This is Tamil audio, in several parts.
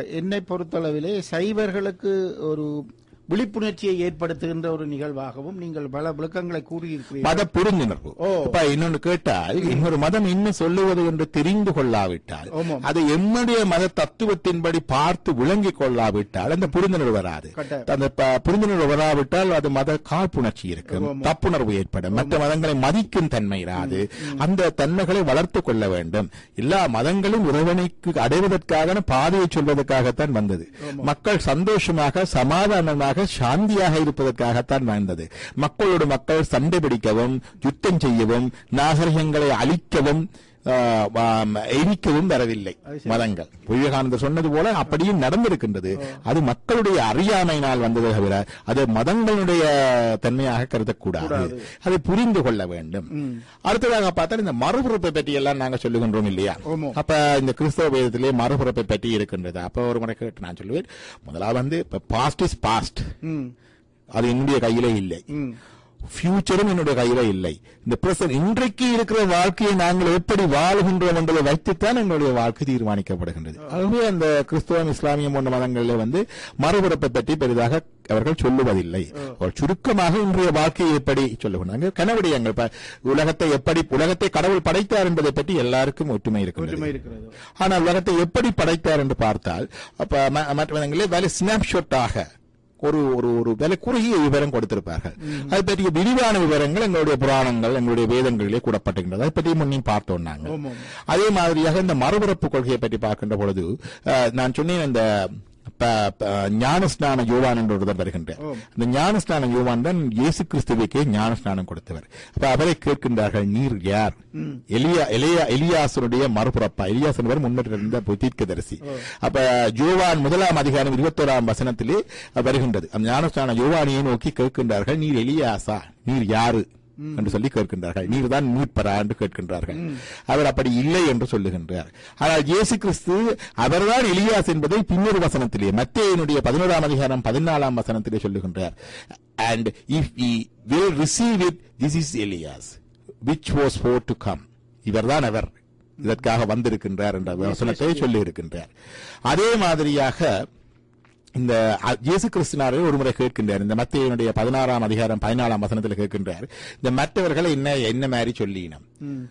என்னை பொறுத்தளவிலே சைவர்களுக்கு ஒரு விழிப்புணர்ச்சியை ஏற்படுத்துகின்ற ஒரு நிகழ்வாகவும் நீங்கள் பல விளக்கங்களை கூறியிருக்கிறீர்கள் மத புரிந்துணர்வு ஓ. இப்ப இன்னொன்னு கேட்டால் இன்னொரு மதம் என்ன சொல்லுவது என்று தெரிந்து கொள்ளாவிட்டால் ஆமாம். அதை எம்முடைய மத தத்துவத்தின்படி பார்த்து விளங்கிக் கொள்ளாவிட்டால் அந்த புரிந்துணர்வு வராது கட்டாயம். அந்த ப- புரிந்துணர்வு வராவிட்டால் அது மத காழ்ப்புணர்ச்சி இருக்கும் ஆமாம். தப்புணர்வு ஏற்படும் மற்ற மதங்களை மதிக்கும் தன்மை இராது அந்த தன்மைகளை வளர்த்துக் கொள்ள வேண்டும் எல்லா மதங்களும் இறைவனைக்கு அடைவதற்காக பாதையை சொல்வதற்காகத்தான் வந்தது மக்கள் சந்தோஷமாக சமாதானமாக சாந்தியாக இருப்பதற்காகத்தான் வந்தது மக்களோடு மக்கள் சண்டை பிடிக்கவும் யுத்தம் செய்யவும் நாகரிகங்களை அழிக்கவும் ஆ, ஆம், எரிக்கவும் வரவில்லை மதங்கள் விவேகானந்தர் சொன்னது போல அப்படியும் நடந்திருக்கின்றது அது மக்களுடைய அறியாமையினால் வந்ததை தவிர அது மதங்களுடைய தன்மையாக கருதக்கூடாது அதை புரிந்து கொள்ள வேண்டும் அடுத்ததாக பார்த்தால் இந்த மறுபிறப்பை பற்றி எல்லாம் நாங்க சொல்லுகின்றோம் இல்லையா ஆமா. அப்ப இந்த கிறிஸ்தவ வேதத்திலே மறுபிறப்பை பற்றி இருக்கின்றது அப்ப ஒரு முறை கேட்டு நான் சொல்லுவேன் முதலாவது வந்து இப்ப பாஸ்ட் இஸ் பாஸ்ட் ம், அது என்னுடைய கையிலே இல்லை ம். ஃபியூச்சரும் என்னுடைய கையில இல்லை இந்த பிரசன்ட் இன்றைக்கு இருக்கிற வாழ்க்கையை நாங்கள் எப்படி வாழுகின்றோம் என்பதை வைத்துத்தான் எங்களுடைய வாழ்க்கை தீர்மானிக்கப்படுகின்றது ஆகவே அந்த கிறிஸ்தவம் இஸ்லாமியம் போன்ற மதங்களிலே வந்து மறுபிறப்பை பற்றி பெரிதாக அவர்கள் சொல்லுவதில்லை ஒரு சுருக்கமாக இன்றைய வாழ்க்கையை எப்படி சொல்லுகிறாங்க கனவடியங்கள் இப்ப உலகத்தை எப்படி உலகத்தை கடவுள் படைத்தார் என்பதை பற்றி எல்லாருக்கும் ஒற்றுமை ஒற்றுமை இருக்கின்றது இருக்கிறது ஆனால் உலகத்தை எப்படி படைத்தார் என்று பார்த்தால் அப்ப ம- மற்ற விதங்களிலே வேலை ஸ்னாப்ஷாட்டாக ஒரு ஒரு ஒரு விலை குறுகிய விவரம் கொடுத்திருப்பார்கள் அது பற்றிய விரிவான விவரங்கள் எங்களுடைய புராணங்கள் எங்களுடைய வேதங்களிலே கூடப்பட்டிருக்கின்றது அதை பற்றி முன்னையும் பார்த்தோம் நாங்கள் ஆமாம். அதே மாதிரியாக இந்த மறுபிறப்பு கொள்கையை பற்றி பார்க்கின்ற பொழுது அஹ், நான் சொன்னேன் இந்த ப- ப- ஞானஸ்நான யோவான் என்று ஒருவர் வருகின்றார் ஆம். இந்த ஞானஸ்நான யோவான் தான் இயேசு கிறிஸ்துவுக்கே ஞானஸ்நானம் கொடுத்தவர் அப்ப அவரை கேட்கின்றார்கள் நீர் யார் எலியா எலியா எலியாசனுடைய மறுபிறப்பா எலியாஸ் என்பவர் முன்னர் இருந்த தீர்க்கதரிசி அப்ப ஜோவான் முதலாம் அதிகாரம் இருபத்தோராம் வசனத்திலே வருகின்றது அந்த ஞானஸ்நான யோவானியை நோக்கி கேட்கின்றார்கள் நீர் எலியாசா நீர் யாரு என்று சொல்லி கேட்கின்றார்கள் நீர் தான் மீட்பரா என்று கேட்கின்றார்கள் அவர் அப்படி இல்லை என்று சொல்லுகின்றார் ஆனால் இயேசு கிறிஸ்து அவர்தான் எலியாஸ் என்பதை பின்னொரு வசனத்திலே மத்தேயனுடைய பதினோராம் அதிகாரம் பதினாலாம் வசனத்திலே சொல்லுகின்றார் and if we will receive it this is Elias which was for to come இவர்தான் அவர் இதற்காக வந்திருக்கின்றார் என்ற வசனத்தை சொல்லி இருக்கின்றார் அதே மாதிரியாக இந்த அ- இயேசு கிறிஸ்துனாரே ஒரு முறை கேட்கின்றார் இந்த மத்தியனுடைய பதினாறாம் அதிகாரம் பதினாலாம் வசனத்தில் கேட்கின்றார் இந்த மற்றவர்களை என்ன என்ன மாதிரி சொல்லினம்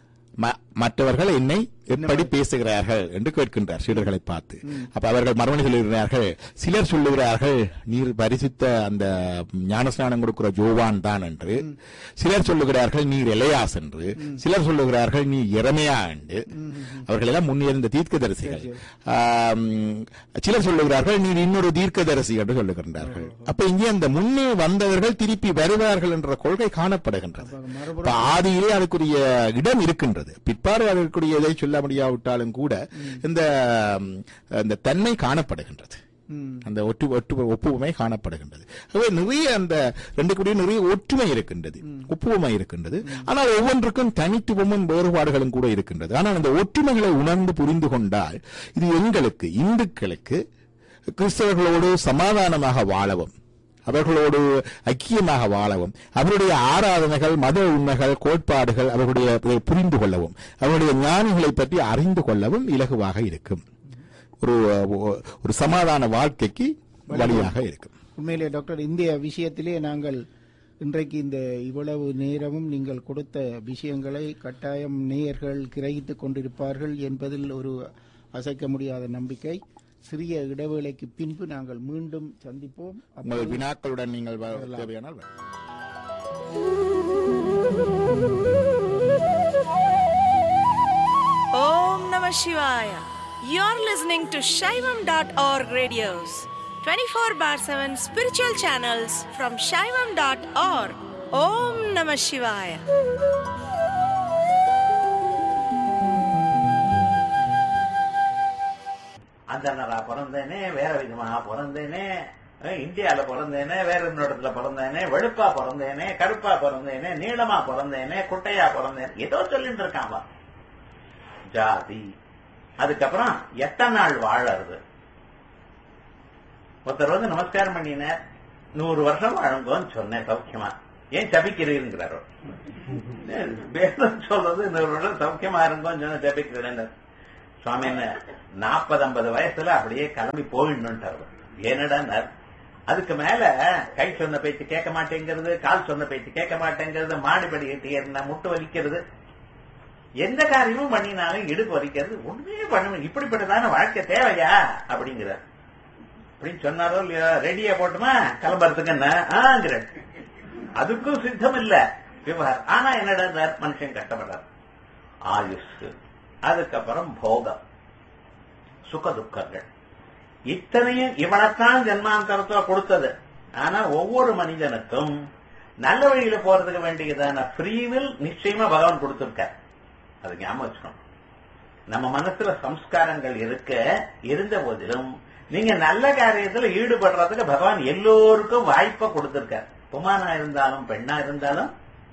ம- மற்றவர்கள் என்னை எப்படி பேசுகிறார்கள் என்று கேட்கின்றார் சீடர்களை பார்த்து அப்ப அவர்கள் மறுமணி சொல்லுகிறார்கள் சிலர் சொல்லுகிறார்கள் நீர் பரிசுத்த அந்த ஞானஸ்நானம் கொடுக்கிற ஜோவான் தான் என்று சிலர் சொல்லுகிறார்கள் நீர் எலையாஸ் என்று சிலர் சொல்லுகிறார்கள் நீ இறமையா என்று அவர்கள் எல்லாம் முன்னிருந்த தீர்க்கதரிசிகள் ஆம், சிலர் சொல்லுகிறார்கள் நீர் இன்னொரு தீர்க்கதரிசி என்று சொல்லுகின்றார்கள் அப்ப இங்கே அந்த முன்னே வந்தவர்கள் திருப்பி வருவார்கள் என்ற கொள்கை காணப்படுகின்றது இப்ப ஆதியிலே அதுக்குரிய இடம் இருக்கின்றது பிற்பாடு அதற்குரிய இதை சொல்ல முடியாவிட்டாலும் கூட இந்த ம், இந்த தன்மை காணப்படுகின்றது அந்த ஒற்று ஒற்று ஒப்புமை காணப்படுகின்றது ஆகவே நிறைய அந்த ரெண்டு கூடிய நிறைய ஒற்றுமை இருக்கின்றது ஒப்புமை இருக்கின்றது ஆனால் ஒவ்வொன்றுக்கும் தனித்துவமும் வேறுபாடுகளும் கூட இருக்கின்றது ஆனால் அந்த ஒற்றுமைகளை உணர்ந்து புரிந்து கொண்டால் இது எங்களுக்கு இந்துக்களுக்கு கிறிஸ்தவர்களோடு சமாதானமாக வாழவும் அவர்களோடு ஐக்கியமாக வாழவும் அவருடைய ஆராதனைகள் மத உண்மைகள் கோட்பாடுகள் அவர்களுடைய இதை புரிந்து கொள்ளவும் அவருடைய ஞானிகளை பற்றி அறிந்து கொள்ளவும் இலகுவாக இருக்கும் ஒரு ஒரு சமாதான வாழ்க்கைக்கு வழியாக இருக்கும் உண்மையிலே டாக்டர் இந்த விஷயத்திலே நாங்கள் இன்றைக்கு இந்த இவ்வளவு நேரமும் நீங்கள் கொடுத்த விஷயங்களை கட்டாயம் நேயர்கள் கிரகித்துக் கொண்டிருப்பார்கள் என்பதில் ஒரு அசைக்க முடியாத நம்பிக்கை சிறிய இடைவேளைக்கு பின்பு நாங்கள் மீண்டும் சந்திப்போம் உங்கள் வினாக்களுடன் நீங்கள் வ- தேவையானால் வ- Om Namah Shivaya. You're listening to Shaivam.org radios, 24 bar 7 spiritual channels from Shaivam.org. Om Namah Shivaya. அந்தனரா பிறந்தேனே வேற விதமாக பிறந்தேனே அஹ் இந்தியால பிறந்தேனே வேற இன்னொரு இடத்துல பிறந்தேனே வெளுப்பா பிறந்தேனே கருப்பா பிறந்தேனே நீளமா பிறந்தேனே குட்டையா பிறந்தேனே ஏதோ சொல்லிட்டு இருக்கான் அவன். ஜாதி அதுக்கப்புறம் எத்தனை நாள் வாழறது ஒருத்தர் வந்து நமஸ்காரம் பண்ணினார் நூறு வருஷம் வாழுங்கோன்னு சொன்னேன் சௌக்கியமா ஏன் தபிக்கிறீங்கிறாரோ வேதம் சொல்றது நூறு வருஷம் சௌக்கியமா இருங்கோன்னு சொன்ன தபிக்கிறேன் சுவாமின்னு நாற்பது ஐம்பது வயசுல அப்படியே கிளம்பி போயிடணும்ட்டாரு என்னடா அதுக்கு மேல கை சொன்ன பேச்சு கேட்க மாட்டேங்கிறது கால் சொன்ன பேச்சு கேட்க மாட்டேங்கிறது மாடிப்படி ஏற்றி ஏறினா முட்டு வலிக்கிறது எந்த காரியமும் பண்ணினாலும் இடுப்பு வலிக்கிறது ஒண்ணுமே பண்ண இப்படிப்பட்டதான வாழ்க்கை தேவையா அப்படிங்கிறார் அப்படின்னு சொன்னாரோ இல்லையா ரெடியா போட்டுமா கிளம்புறதுக்கு என்ன ஆங்கிற அதுக்கும் சித்தம் இல்ல விவகாரம் ஆனா என்னடா மனுஷன் கஷ்டப்படுறார் ஆயுஷ் அதுக்கப்புறம் போகம் சுக துக்கங்கள் இத்தனையும் இவனைத்தான் ஜென்மாந்தரத்துல கொடுத்தது ஆனா ஒவ்வொரு மனிதனுக்கும் நல்ல வழியில போறதுக்கு வேண்டியதான ஃப்ரீவில் நிச்சயமா பகவான் கொடுத்திருக்கார் அது ஞாபகம் வச்சுக்கணும் நம்ம மனசுல சம்ஸ்காரங்கள் இருக்க இருந்த போதிலும் நீங்க நல்ல காரியத்துல ஈடுபடுறதுக்கு பகவான் எல்லோருக்கும் வாய்ப்பை கொடுத்திருக்கார் புமானா இருந்தாலும் பெண்ணா இருந்தாலும்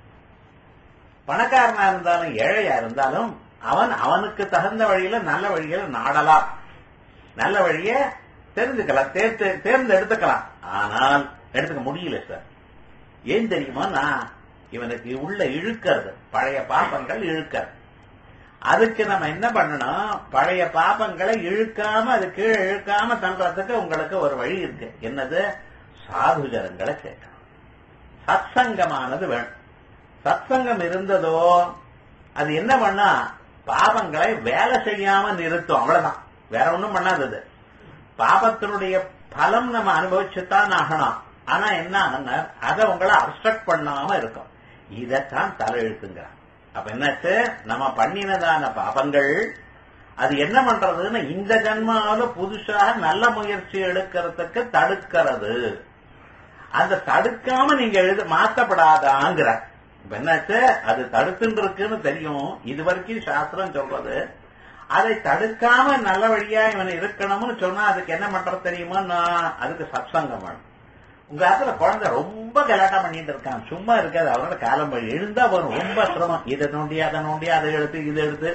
பணக்காரனா இருந்தாலும் ஏழையா இருந்தாலும் அவன் அவனுக்கு தகுந்த வழியில நல்ல வழியில நாடலாம் நல்ல வழிய தெரிஞ்சுக்கலாம் தேர்த்து- தேர்ந்தெடுத்துக்கலாம் ஆனால் எடுத்துக்க முடியல சார் ஏன் தெரியுமா நான் இவனுக்கு உள்ள இழுக்கிறது பழைய பாப்பங்கள் இழுக்கிறது அதுக்கு நம்ம என்ன பண்ணணும் பழைய பாப்பங்களை இழுக்காம அது கீழே இழுக்காம தள்ளுறதுக்கு உங்களுக்கு ஒரு வழி இருக்கு என்னது சாதுஜனங்களை சேர்க்கணும் சத்சங்கமானது வேணும் சத்சங்கம் இருந்ததோ அது என்ன பண்ணா பாபங்களை வேலை செய்யாம நிறுத்தும் அவ்வளவுதான் வேற ஒண்ணும் பண்ணாதது பாபத்தினுடைய பலம் நம்ம அனுபவிச்சுத்தான் ஆகணும் ஆனா என்ன ஆகுன்னா அதை உங்களை அப்சக்ட் பண்ணாம இருக்கும் இதைத்தான் தலையெழுத்துங்கிறான் அப்ப என்னாச்சு நம்ம பண்ணினதான பாபங்கள் அது என்ன பண்றதுன்னு இந்த ஜன்மாவில புதுசாக நல்ல முயற்சி எடுக்கிறதுக்கு தடுக்கிறது அந்த தடுக்காம நீங்க எழுத மாத்தப்படாதாங்கிற இப்ப என்னாச்சு அது தடுத்துட்டு இருக்குன்னு தெரியும் இது வரைக்கும் சாஸ்திரம் சொல்றது அதை தடுக்காம நல்ல வழியா இவன் இருக்கணும்னு சொன்னா அதுக்கு என்ன பண்றது தெரியுமா நான் அதுக்கு சத்சங்கம் வேணும் உங்க இடத்துல குழந்தை ரொம்ப கலாட்டா பண்ணிட்டு இருக்கான் சும்மா இருக்காது அவரோட காலம் வழி எழுந்தா வரும் ரொம்ப சிரமம் இதை நோண்டி அதை நோண்டி அதை எடுத்து இதை எடுத்து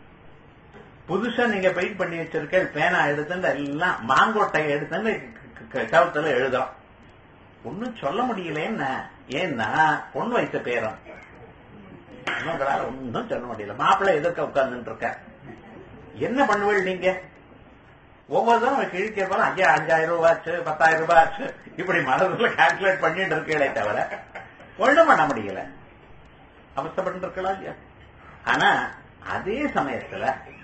புதுசா நீங்க பெயிண்ட் பண்ணி வச்சிருக்க பேனா எடுத்துன்னு எல்லாம் மாங்கோட்டையை எடுத்துன்னு கவுத்துல எழுதுறோம் ஒன்னும் சொல்ல முடியல என்ன ஏன்னா பொண்ணு வைத்த பேரன் உங்களால ஒன்னும் சொல்ல முடியல மாப்பிள்ளை எதிர்க்க உட்கார்ந்துட்டு இருக்க என்ன பண்ணுவீள் நீங்க ஒவ்வொருத்தரும் கிழிக்க போல ஐயா அஞ்சாயிரம் ரூபாய் ஆச்சு பத்தாயிரம் ரூபாய் ஆச்சு இப்படி மனதுல கால்குலேட் பண்ணிட்டு இருக்கீங்களே தவிர ஒண்ணும் பண்ண முடியல அவஸ்தப்பட்டு இருக்கலாம் இல்லையா ஆனா அதே சமயத்துல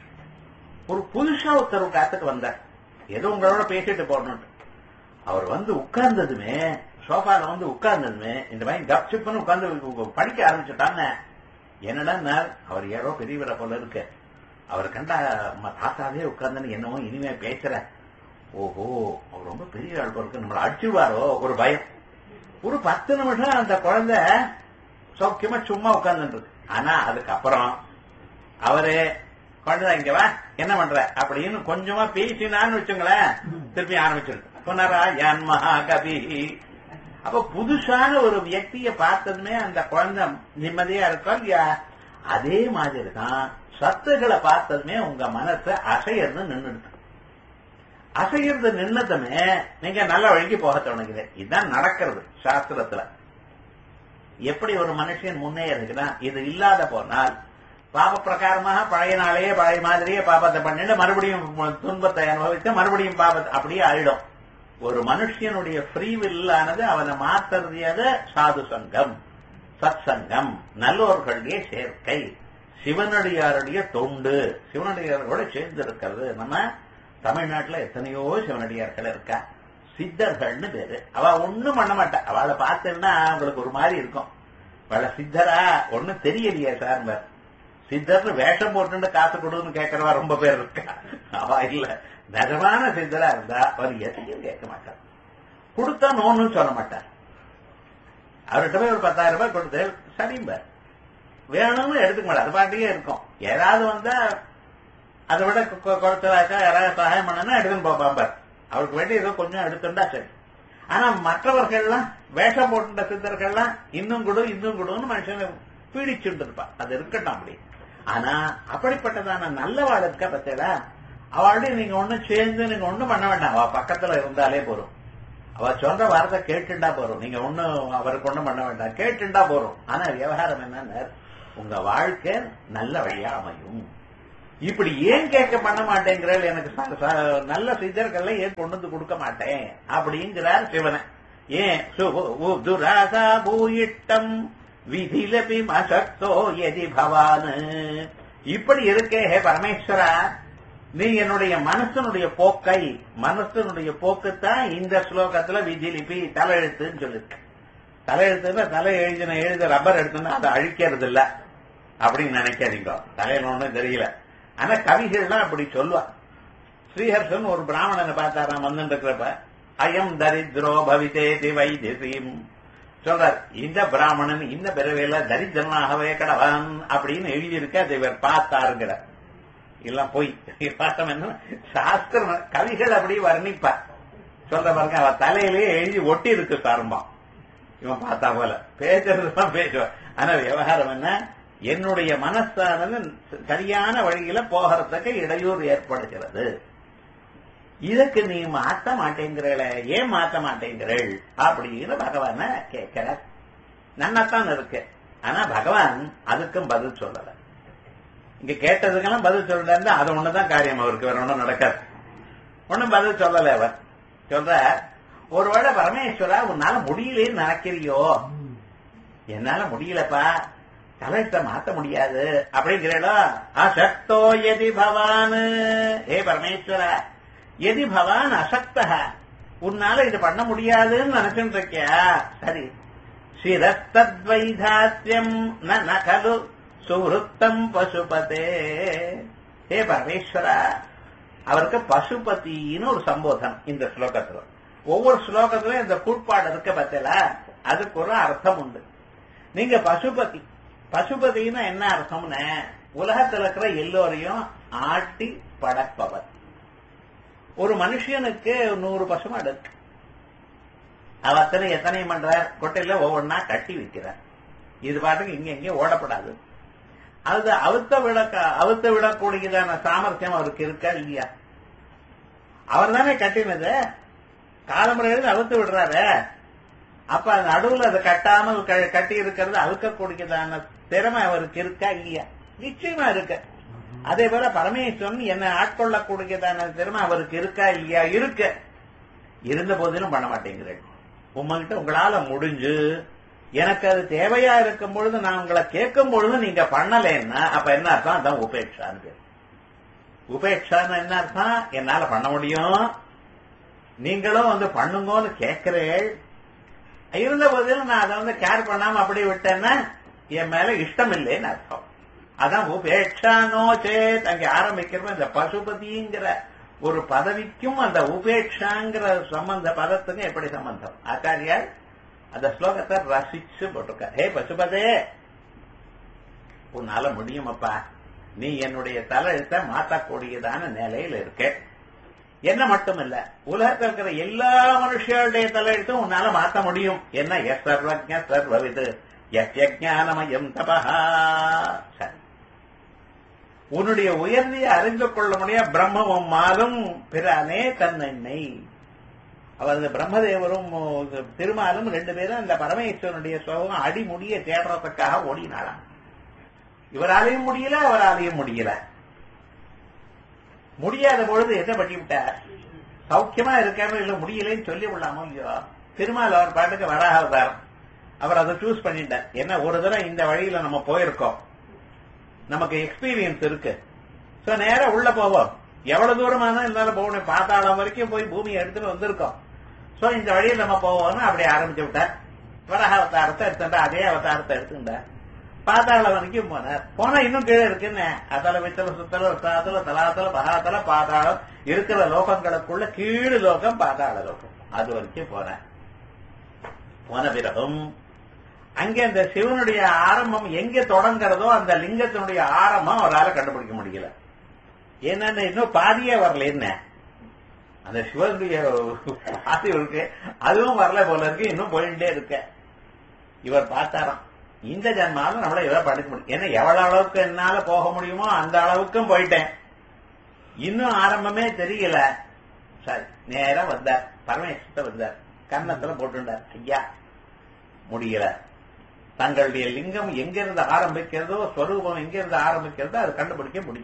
ஒரு புதுசா ஒருத்தர் காத்துக்கு வந்தார் ஏதோ உங்களோட பேசிட்டு போடணும் அவர் வந்து உட்கார்ந்ததுமே சோஃபால வந்து உட்கார்ந்ததுமே இந்த மாதிரி கப்சிப்புன்னு உட்கார்ந்து படிக்க ஆரம்பிச்சுட்டாங்க என்னடா அவர் யாரோ பெரியவரை போல இருக்கு அவர் கண்டா நம்ம தாத்தாவே உட்கார்ந்து என்னமோ இனிமே பேசுற ஓஹோ அவர் ரொம்ப பெரிய ஆள் இருக்கு நம்மளை அடிச்சுடுவாரோ ஒரு பயம் ஒரு பத்து நிமிஷம் அந்த குழந்தை சௌக்கியமா சும்மா உட்கார்ந்துட்டு இருக்கு ஆனா அதுக்கப்புறம் அவரு குழந்தை இங்க வா என்ன பண்ற அப்படின்னு கொஞ்சமா பேசினான்னு வச்சுங்களேன் திருப்பி ஆரம்பிச்சிருக்கு புனரா யான் மகாகவி அப்ப புதுசான ஒரு வியக்திய பார்த்ததுமே அந்த குழந்தை நிம்மதியா இருக்கும் இல்லையா அதே மாதிரி தான் சத்துக்களை பார்த்ததுமே உங்க மனசு அசையறது நின்றுடுது அசையறது நின்னதுமே நீங்க நல்ல வழிக்கு போக தொடங்குது இதுதான் நடக்கிறது சாஸ்திரத்துல எப்படி ஒரு மனுஷன் முன்னேறுதுன்னா இது இல்லாத போனால் பாப பிரகாரமாக பழைய நாளையே பழைய மாதிரியே பாபத்தை பண்ணிட்டு மறுபடியும் துன்பத்தை அனுபவித்து மறுபடியும் பாபத்தை அப்படியே ஆயிடும் ஒரு மனுஷனுடைய ஃப்ரீவில் ஆனது அவனை மாத்துறது சாது சங்கம் சத் சங்கம் நல்லோர்களுடைய சேர்க்கை சிவனடியாருடைய தொண்டு சிவனடியாரோட சேர்ந்து இருக்கிறது நம்ம தமிழ்நாட்டுல எத்தனையோ சிவனடியார்கள் இருக்கா சித்தர்கள்னு பேரு அவ ஒண்ணும் பண்ண மாட்டா அவளை பார்த்தேன்னா அவங்களுக்கு ஒரு மாதிரி இருக்கும் அவளை சித்தரா ஒண்ணும் தெரியலையே சார் சித்தர்னு வேஷம் போட்டு காசு கொடுன்னு கேட்கறவா ரொம்ப பேர் இருக்கா அவ இல்ல நிஜமான சித்தரா இருந்தா அவர் எதையும் கேட்க மாட்டார் கொடுத்தா நோன்னு சொல்ல மாட்டார் அவர்கிட்ட போய் ஒரு பத்தாயிரம் ரூபாய் கொடுத்து சரிம்ப வேணும்னு எடுத்துக்க மாட்டார் அது பாட்டியே இருக்கும் ஏதாவது வந்தா அதை விட குறைச்சலாக்கா யாராவது சகாயம் பண்ணனா எடுத்துன்னு போப்பாம்பார் அவருக்கு வேண்டி ஏதோ கொஞ்சம் எடுத்துட்டா சரி ஆனா மற்றவர்கள்லாம் வேஷம் போட்டுட்ட சித்தர்கள்லாம் இன்னும் கொடு இன்னும் கொடுன்னு மனுஷனை பீடிச்சுட்டு இருப்பா அது இருக்கட்டும் அப்படி ஆனா அப்படிப்பட்டதான நல்லவாள் இருக்க பத்தேடா அவளுடைய நீங்க ஒண்ணும் சேர்ந்து நீங்க ஒண்ணும் பண்ண வேண்டாம் அவ பக்கத்துல இருந்தாலே போறோம் அவ சொல்ற வார்த்தை கேட்டுண்டா போறோம் நீங்க ஒண்ணும் அவருக்கு ஒண்ணும் பண்ண வேண்டாம் கேட்டுண்டா போறோம் ஆனா விவகாரம் என்னன்னு உங்க வாழ்க்கை நல்ல வழியா அமையும் இப்படி ஏன் கேட்க பண்ண மாட்டேங்கிறாள் எனக்கு ச- ச- நல்ல சித்தர்களை ஏன் கொண்டு வந்து கொடுக்க மாட்டேன் அப்படிங்கிறார் சிவனை ஏன் சு- துராசா பூயிட்டம் விதிலபி மசக்தோ எதி பவான் இப்படி இருக்கே ஹே பரமேஸ்வரா நீ என்னுடைய மனசனுடைய போக்கை மனசனுடைய போக்குத்தான் இந்த ஸ்லோகத்துல விதிலிபி தலையெழுத்துன்னு சொல்லிருக்கு தலையெழுத்துன்னா தலை எழுதின எழுத ரப்பர் எடுத்துன்னா அதை அழிக்கிறது இல்ல அப்படின்னு நினைக்காதீங்க தலையில ஒண்ணும் தெரியல ஆனா கவிகள்லாம் அப்படி சொல்லுவா ஸ்ரீஹர்ஷன் ஒரு பிராமணனை பார்த்தாராம் வந்துட்டு இருக்கிறப்ப அயம் தரித்ரோ பவிதேதி வைத்தியம் சொல்றார் இந்த பிராமணன் இந்த பிறவையில தரித்திரனாகவே கடவன் அப்படின்னு எழுதியிருக்க அதை இவர் பார்த்தாருங்கிறார் எல்லாம் போய் பார்த்தோம் என்ன சாஸ்திரம் கவிகள் அப்படி வர்ணிப்பார் சொல்ற பாருங்க அவ தலையிலேயே எழுதி ஒட்டி இருக்கு சாரம்பம் இவன் பார்த்தா போல பேசுறதுதான் பேசுவான் ஆனா விவகாரம் என்ன என்னுடைய மனசானது சரியான வழியில போகிறதுக்கு இடையூறு ஏற்படுகிறது இதுக்கு நீ மாத்த மாட்டேங்கிறல ஏன் மாத்த மாட்டேங்கிறள் அப்படின்னு பகவான கேட்கிற நன்னாத்தான் இருக்கு ஆனா பகவான் அதுக்கும் பதில் சொல்லல இங்க கேட்டதுக்கெல்லாம் பதில் சொல்லல அது ஒண்ணுதான் காரியம் அவருக்கு வேற ஒண்ணும் நடக்காது ஒண்ணும் பதில் சொல்லல அவர் சொல்ற ஒருவேளை பரமேஸ்வரா உன்னால முடியலன்னு நினைக்கிறியோ என்னால முடியலப்பா தலையத்தை மாத்த முடியாது அப்படிங்கிறீங்களோ அசக்தோ எதி பவான் ஏ பரமேஸ்வரா எதி பவான் அசக்தக உன்னால இது பண்ண முடியாதுன்னு நினைச்சுட்டு இருக்கியா சரி சிரஸ்தத்வைதாஸ்யம் ந நகலு சுவருத்தம் பசுபதே ஹே பரமேஸ்வரா அவருக்கு பசுபதினு ஒரு சம்போதனம் இந்த ஸ்லோகத்துல ஒவ்வொரு ஸ்லோகத்திலும் இந்த கூட்பாடு இருக்க பத்தில அதுக்கு ஒரு அர்த்தம் உண்டு நீங்க பசுபதி பசுபதினா என்ன அர்த்தம்னு உலகத்துல இருக்கிற எல்லோரையும் ஆட்டி படைப்பவர் ஒரு மனுஷனுக்கு நூறு பசுமாடு இருக்கு அவ அத்தனை எத்தனை பண்றார் கொட்டையில ஒவ்வொன்னா கட்டி வைக்கிறார் இது பாட்டுக்கு இங்க இங்க ஓடப்படாது அது அவுத்த விட அவுத்த விடக்கூடியதான சாமர்த்தியம் அவருக்கு இருக்கா இல்லையா அவர் தானே கட்டினது காலமுறையில் அவுத்து விடுறாரு அப்ப அது நடுவுல அதை கட்டாமல் க- கட்டி இருக்கிறது அவுக்கக்கூடியதான திறமை அவருக்கு இருக்கா இல்லையா நிச்சயமா இருக்கு அதே போல பரமேஸ்வரன் என்னை ஆட்கொள்ளக்கூடியதான திறமை அவருக்கு இருக்கா இல்லையா இருக்கு இருந்த போதிலும் பண்ண மாட்டேங்கிறேன் உங்ககிட்ட உங்களால முடிஞ்சு எனக்கு அது தேவையா இருக்கும் பொழுது நான் உங்களை கேட்கும் பொழுது நீங்க பண்ணலைன்னா அப்ப என்ன அர்த்தம் அதான் உபேட்சான்னு பேரு. உபேட்சான்னு என்ன அர்த்தம் என்னால பண்ண முடியும் நீங்களும் வந்து பண்ணுங்கன்னு கேட்கிறேள் இருந்த போதிலும் நான் அதை வந்து கேர் பண்ணாம அப்படியே விட்டேன்னா என் மேல இஷ்டம் இல்லைன்னு அர்த்தம் அதான் உபேட்சானோ சேத் அங்க ஆரம்பிக்கிறப்ப இந்த பசுபதிங்கிற ஒரு பதவிக்கும் அந்த உபேட்சாங்கிற சம்பந்த பதத்துக்கும் எப்படி சம்பந்தம் ஆச்சாரியார் அந்த ஸ்லோகத்தை ரசிச்சு போட்டிருக்க ஹே பசுபதே உன்னால முடியுமப்பா நீ என்னுடைய தலையெழுத்தை மாற்றக்கூடியதான நிலையில இருக்க என்ன மட்டும் இல்ல உலகத்தில் இருக்கிற எல்லா மனுஷர்களுடைய தலையெழுத்தும் உன்னால மாத்த முடியும் என்ன எஸ் சர்வஜ சர்வவிது எஸ் யஜானமயம் தபஹா சரி உன்னுடைய உயர்ந்திய அறிந்து கொள்ள முடிய பிரம்மமும் மாலும் பிறானே தன்னெண்ணை அவர் இந்த பிரம்மதேவரும் திருமாலும் ரெண்டு பேரும் இந்த பரமேஸ்வரனுடைய சோகம் அடிமுடிய தேடுறதுக்காக ஓடினாராம் இவராலையும் முடியல அவராலையும் முடியல முடியாத பொழுது என்ன பண்ணி விட்டார் சௌக்கியமா இருக்காம இல்ல முடியலன்னு சொல்லி விடலாமோ இல்லையோ திருமால் அவர் பாட்டுக்கு வராக அவதாரம் அவர் அதை சூஸ் பண்ணிட்டார் என்ன ஒரு தடவை இந்த வழியில நம்ம போயிருக்கோம் நமக்கு எக்ஸ்பீரியன்ஸ் இருக்கு சோ நேரா உள்ள போவோம் எவ்வளவு தூரமான இருந்தாலும் போகணும் பாத்தாளம் வரைக்கும் போய் பூமியை எடுத்துட்டு வந்திருக்கோம் சோ இந்த வழியில் நம்ம போவோம்னு அப்படி ஆரம்பிச்சு விட்டார் வரக அவதாரத்தை எடுத்துட்டா அதே அவதாரத்தை எடுத்துட்டார் பாதாளம் வரைக்கும் போனார் போனா இன்னும் கீழே இருக்குன்னு அதல வித்தல சுத்தல சாதல தலாத்தல பகாத்தல பாதாளம் இருக்கிற லோகங்களுக்குள்ள கீழு லோகம் பாதாள லோகம் அது வரைக்கும் போனார் போன பிறகும் அங்கே அந்த சிவனுடைய ஆரம்பம் எங்க தொடங்குறதோ அந்த லிங்கத்தினுடைய ஆரம்பம் அவரால் கண்டுபிடிக்க முடியல என்னன்னு இன்னும் பாதியே வரல என்ன அந்த சிவனுடைய பாதி இருக்கு அதுவும் வரல போல இருக்கு இன்னும் போயிட்டே இருக்க இவர் பார்த்தாராம் இந்த ஜன்மாலும் நம்மள இவர் படிக்க முடியும் ஏன்னா எவ்வளவு அளவுக்கு என்னால போக முடியுமோ அந்த அளவுக்கும் போயிட்டேன் இன்னும் ஆரம்பமே தெரியல சரி நேரா வந்தார் பரமேஸ்வரர் வந்தார் கன்னத்துல போட்டுண்டார் ஐயா முடியல தங்களுடைய லிங்கம் எங்கிருந்து ஆரம்பிக்கிறதோ ஸ்வரூபம் எங்கிருந்து ஆரம்பிக்கிறதோ அது கண்டுபிடிக்க முடியலை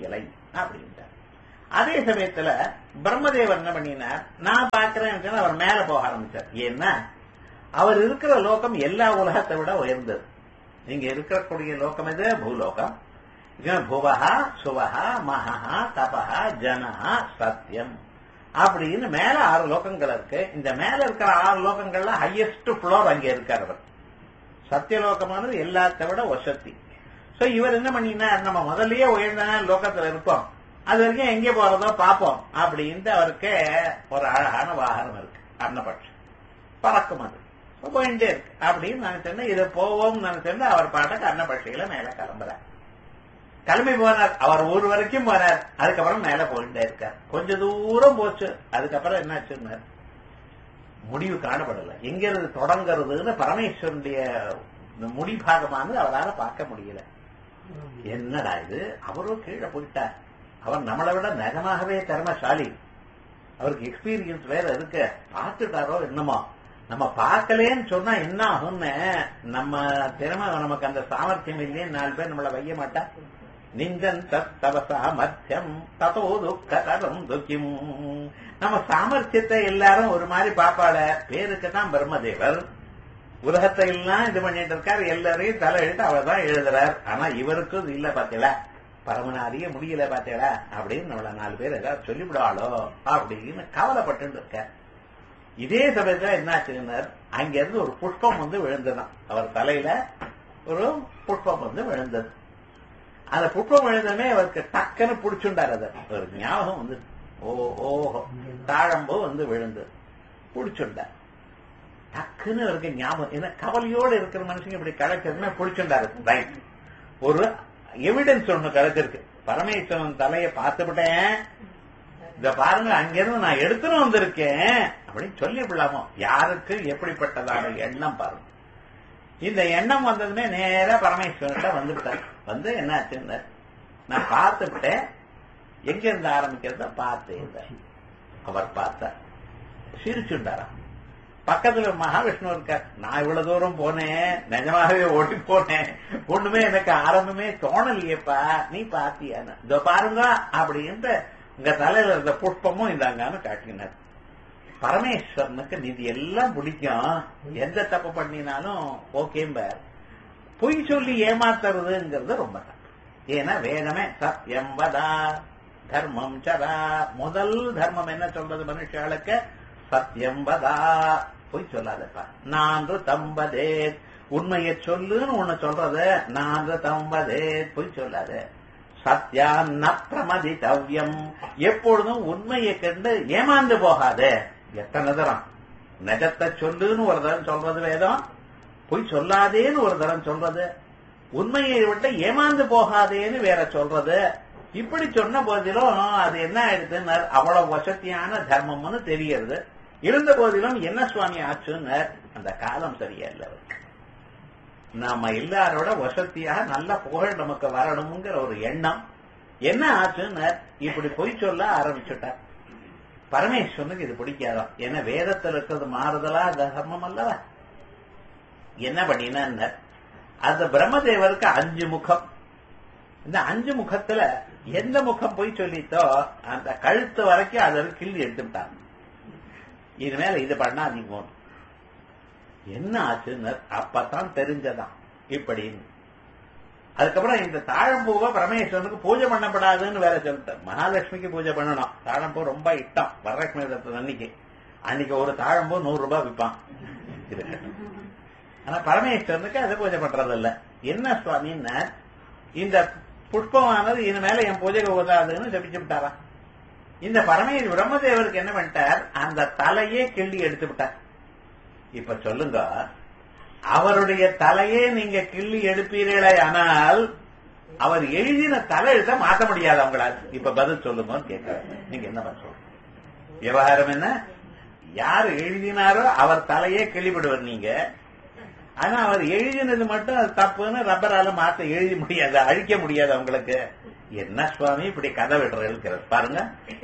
அப்படின்ட்டார் அதே சமயத்துல பிரம்மதேவர் என்ன பண்ணினார் நான் பாக்குறேன் அவர் மேல போக ஆரம்பிச்சார் ஏன்னா அவர் இருக்கிற லோகம் எல்லா உலகத்தை விட உயர்ந்தது நீங்க இருக்கக்கூடிய லோகம் எது பூலோகம் இது புவஹா சுவஹா மகா தபஹா ஜனஹா சத்தியம் அப்படின்னு மேல ஆறு லோகங்கள் இருக்கு இந்த மேல இருக்கிற ஆறு லோகங்கள்ல ஹையஸ்ட் ஃப்ளோர் அங்க இருக்கார் அவர் சத்தியலோகமானது எல்லாத்தை விட வசத்தி சோ இவர் என்ன பண்ணினார் நம்ம முதல்லயே உயர்ந்த லோகத்துல இருப்போம் அது வரைக்கும் எங்க போறதோ பார்ப்போம் அப்படின்ட்டு அவருக்கு ஒரு அழகான வாகனம் இருக்கு அன்னபட்சம் பறக்கும் அது போயிட்டே இருக்கு அப்படின்னு நினைச்சேன்னா இது போவோம் நினைச்சேன்னா அவர் பாட்டுக்கு அன்னபட்சியில மேல கிளம்புறார் கிளம்பி போனார் அவர் ஊர் வரைக்கும் போனார் அதுக்கப்புறம் மேல போயிட்டே இருக்கார் கொஞ்ச தூரம் போச்சு அதுக்கப்புறம் என்னாச்சுன்னார் முடிவு காணப்படல எங்க இருந்து தொடங்குறதுன்னு பரமேஸ்வரனுடைய இந்த முடிபாகமானது அவரால் பார்க்க முடியல என்னடா இது அவரும் கீழே போயிட்டார் அவர் நம்மளை விட நிஜமாகவே திறமசாலி அவருக்கு எக்ஸ்பீரியன்ஸ் வேற இருக்கு பார்த்துட்டாரோ என்னமோ நம்ம பார்க்கலேன்னு சொன்னா என்ன ஆகும்னு நம்ம திறமை நமக்கு அந்த சாமர்த்தியம் இல்லையே நாலு பேர் நம்மள வைய மாட்டா நிந்தன் தவ சாமர்த்தியம் ததோ துக்க தரம் துக்கிம் நம்ம சாமர்த்தியத்தை எல்லாரும் ஒரு மாதிரி பாப்பாள பேருக்கு தான் பிரம்மதேவர் உலகத்தை எல்லாம் இது பண்ணிட்டு இருக்காரு எல்லாரையும் தலை எழுத்து அவர் தான் எழுதுறார் ஆனா இவருக்கு இது இல்ல பாத்தீங்களா பரமனை அறிய முடியல பாத்தீங்களா அப்படின்னு நம்மள நாலு பேர் ஏதாவது சொல்லிவிடாளோ அப்படின்னு கவலைப்பட்டு இருக்க இதே சமயத்துல என்னாச்சுன்னார் அங்க இருந்து ஒரு புஷ்பம் வந்து விழுந்ததான் அவர் தலையில ஒரு புஷ்பம் வந்து விழுந்தது அந்த புஷ்பம் விழுந்தமே அவருக்கு டக்குன்னு புடிச்சுண்டார் அது ஒரு ஞாபகம் வந்து ஓ ஓஹோ தாழம்போ வந்து விழுந்தது புடிச்சுண்டார் டக்குன்னு அவருக்கு ஞாபகம் ஏன்னா கவலையோடு இருக்கிற மனுஷங்க இப்படி கிடைச்சதுமே புடிச்சுண்டாரு ரைட் ஒரு எவிடன்ஸ் ஒண்ணு கிடைச்சிருக்கு பரமேஸ்வரன் தலையை பார்த்துவிட்டேன் இத பாருங்க அங்கிருந்து நான் எடுத்துன்னு வந்திருக்கேன் அப்படின்னு சொல்லி விடலாமோ யாருக்கு எப்படிப்பட்டதான எண்ணம் பாருங்க இந்த எண்ணம் வந்ததுமே நேரா பரமேஸ்வரன்ட்ட வந்துவிட்டார் வந்து என்ன ஆச்சுன்னு நான் பார்த்துவிட்டேன் எங்க இருந்து ஆரம்பிக்கிறத பார்த்தேன் அவர் பார்த்தார் சிரிச்சுண்டாராம் பக்கத்துல மகாவிஷ்ணு இருக்கார் நான் இவ்வளவு தூரம் போனேன் நிஜமாகவே ஓடி போனேன் ஒண்ணுமே எனக்கு ஆரம்பமே தோணலையேப்பா நீ பாத்தியான்னு இதோ பாருங்க அப்படின்ட்டு உங்க தலையில இருந்த புஷ்பமும் இந்தாங்கன்னு காட்டினார் பரமேஸ்வரனுக்கு நிதி எல்லாம் பிடிக்கும் எந்த தப்பு பண்ணினாலும் ஓகேம்பார் பொய் சொல்லி ஏமாத்துறதுங்கிறது ரொம்ப தப்பு ஏன்னா வேதமே சத்யம் வதா தர்மம் சரா முதல் தர்மம் என்ன சொல்றது மனுஷாளுக்கு சத்யம் வதா பொய் சொல்லாதப்பா நான்கு தம்பதே உண்மையை சொல்லுன்னு ஒண்ணு சொல்றது நான்கு தம்பதே பொய் சொல்லாத சத்யான்ன பிரமதித்தவ்யம் எப்பொழுதும் உண்மையை கண்டு ஏமாந்து போகாதே எத்தனை தரம் நிஜத்தை சொல்லுன்னு ஒரு தரம் சொல்றது வேதம் பொய் சொல்லாதேன்னு ஒரு தரம் சொல்றது உண்மையை விட்டு ஏமாந்து போகாதேன்னு வேற சொல்றது இப்படி சொன்ன போதிலும் அது என்ன ஆயிடுதுன்னு அவ்வளவு வசதியான தர்மம்னு தெரியறது இருந்த போதிலும் என்ன சுவாமி ஆச்சுன்னு அந்த காலம் சரியா இல்ல அவருக்கு. நாம எல்லாரோட வசதியாக நல்ல புகழ் நமக்கு வரணுங்கிற ஒரு எண்ணம் என்ன ஆச்சுன்னு இப்படி பொய் சொல்ல ஆரம்பிச்சுட்டார் பரமேஸ்வரனுக்கு இது பிடிக்காதான் ஏன்னா வேதத்தில் இருக்கிறது மாறுதலா தர்மம் அல்லவா என்ன பண்ணினா அந்த பிரம்மதேவருக்கு அஞ்சு முகம் இந்த அஞ்சு முகத்துல எந்த முகம் போய் சொல்லித்தோ அந்த கழுத்து வரைக்கும் அதை கிள்ளி எடுத்துட்டாங்க இனிமேல இது பண்ணாதீங்க என்ன ஆச்சுன்னு அப்பதான் தெரிஞ்சதான் இப்படின்னு அதுக்கப்புறம் இந்த தாழம்பூவை பரமேஸ்வரனுக்கு பூஜை பண்ணப்படாதுன்னு வேற சொல்லிட்டேன் மகாலட்சுமிக்கு பூஜை பண்ணணும் தாழம்பூ ரொம்ப இஷ்டம் வரலட்சுமி விரதத்து அன்னைக்கு அன்னைக்கு ஒரு தாழம்பூ நூறு ரூபாய் விற்பான் இருக்கட்டும் ஆனா பரமேஸ்வரனுக்கு அதை பூஜை பண்றது இல்ல என்ன சுவாமின்னா இந்த புஷ்பமானது இனிமேல என் பூஜைக்கு உதவாதுன்னு ஜபிச்சு விட்டாரா இந்த பரமேஸ்வர பிரம்மதேவருக்கு என்ன பண்ணிட்டார் அந்த தலையே கிள்ளி எடுத்து விட்டார் இப்ப சொல்லுங்க அவருடைய தலையே நீங்க கிள்ளி எடுப்பீர்களே ஆனால் அவர் எழுதின தலை எழுத்த மாத்த முடியாது அவங்களால இப்ப பதில் சொல்லுங்கன்னு கேட்கிறாரு நீங்க என்ன பதில் சொல்றீங்க விவகாரம் என்ன யார் எழுதினாரோ அவர் தலையே கிள்ளிவிடுவர் நீங்க ஆனா அவர் எழுதினது மட்டும் அது தப்புன்னு ரப்பரால மாத்த எழுதி முடியாது அழிக்க முடியாது அவங்களுக்கு என்ன சுவாமி இப்படி கதை விடுறது பாருங்க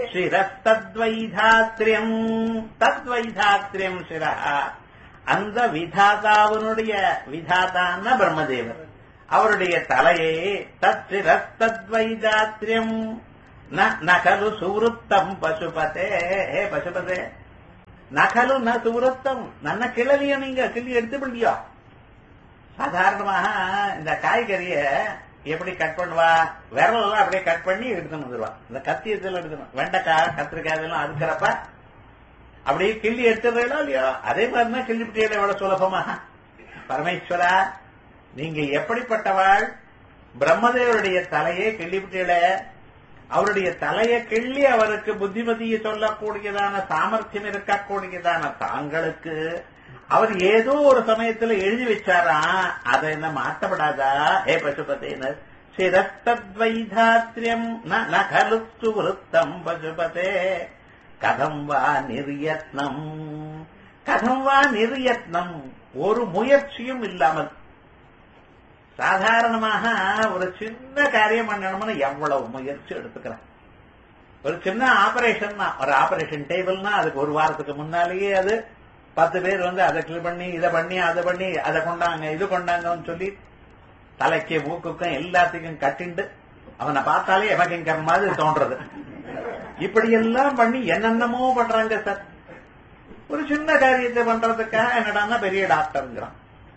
ஸ்ரீரஸ்தத்வைதாத்ரியம் தத்வைதாத்ரியம் சிரா அந்த விதாதாவனுடைய விதாதான பிரம்மதேவர் அவருடைய தலையை தத்ரஸ்தத்வைதாத்ரியம் ந- நகலு சுவருத்தம் பசுபதே ஹே பசுபதே நகலு ந சுவருத்தம் நன்ன கிளவிய நீங்க கிள்ளி எடுத்து பிடிக்கோ சாதாரணமாக இந்த காய்கறிய எப்படி கட் பண்ணுவா விரல் எல்லாம் அப்படியே கட் பண்ணி எடுத்துன்னு வந்துருவா இந்த கத்தி இதெல்லாம் எடுக்கணும் வெண்டைக்காய் கத்திரிக்காய் இதெல்லாம் அதுக்கிறப்ப அப்படியே கிள்ளி எடுத்துடுறீங்களோ இல்லையோ அதே மாதிரி தான் கிள்ளி பிடிக்கல எவ்வளவு சுலபமாக பரமேஸ்வரா நீங்க எப்படிப்பட்டவாள் பிரம்மதேவருடைய தலையை கிள்ளிவிட்டீல அவருடைய தலையை கிள்ளி அவருக்கு புத்திமதியை சொல்லக்கூடியதான சாமர்த்தியம் இருக்கக்கூடியதான தாங்களுக்கு அவர் ஏதோ ஒரு சமயத்துல எழுதி வச்சாராம் அதை என்ன மாற்றப்படாதா ஹே பசுபதேனர் சிரஸ்தத்வைதாத்ரியம் நகலுப்து விருத்தம் பசுபதே கதம் வா நிர்யத்னம் கதம் வா நிர்யத்னம் ஒரு முயற்சியும் இல்லாமல் சாதாரணமாக ஒரு சின்ன காரியம் பண்ணணும்னு எவ்வளவு முயற்சி எடுத்துக்கிறேன் ஒரு சின்ன ஆபரேஷன் ஒரு ஆபரேஷன் டேபிள்னா அதுக்கு ஒரு வாரத்துக்கு முன்னாலேயே அது பத்து பேர் வந்து அதை கிளி பண்ணி இதை பண்ணி அதை பண்ணி அதை கொண்டாங்க இது கொண்டாங்கன்னு சொல்லி தலைக்கு மூக்குக்கும் எல்லாத்துக்கும் கட்டிண்டு அவனை பார்த்தாலே எமகிங்கர் மாதிரி தோன்றது இப்படி எல்லாம் பண்ணி என்னென்னமோ பண்றாங்க சார் ஒரு சின்ன காரியத்தை பண்றதுக்காக என்னடான்னா பெரிய டாக்டருங்கிறான்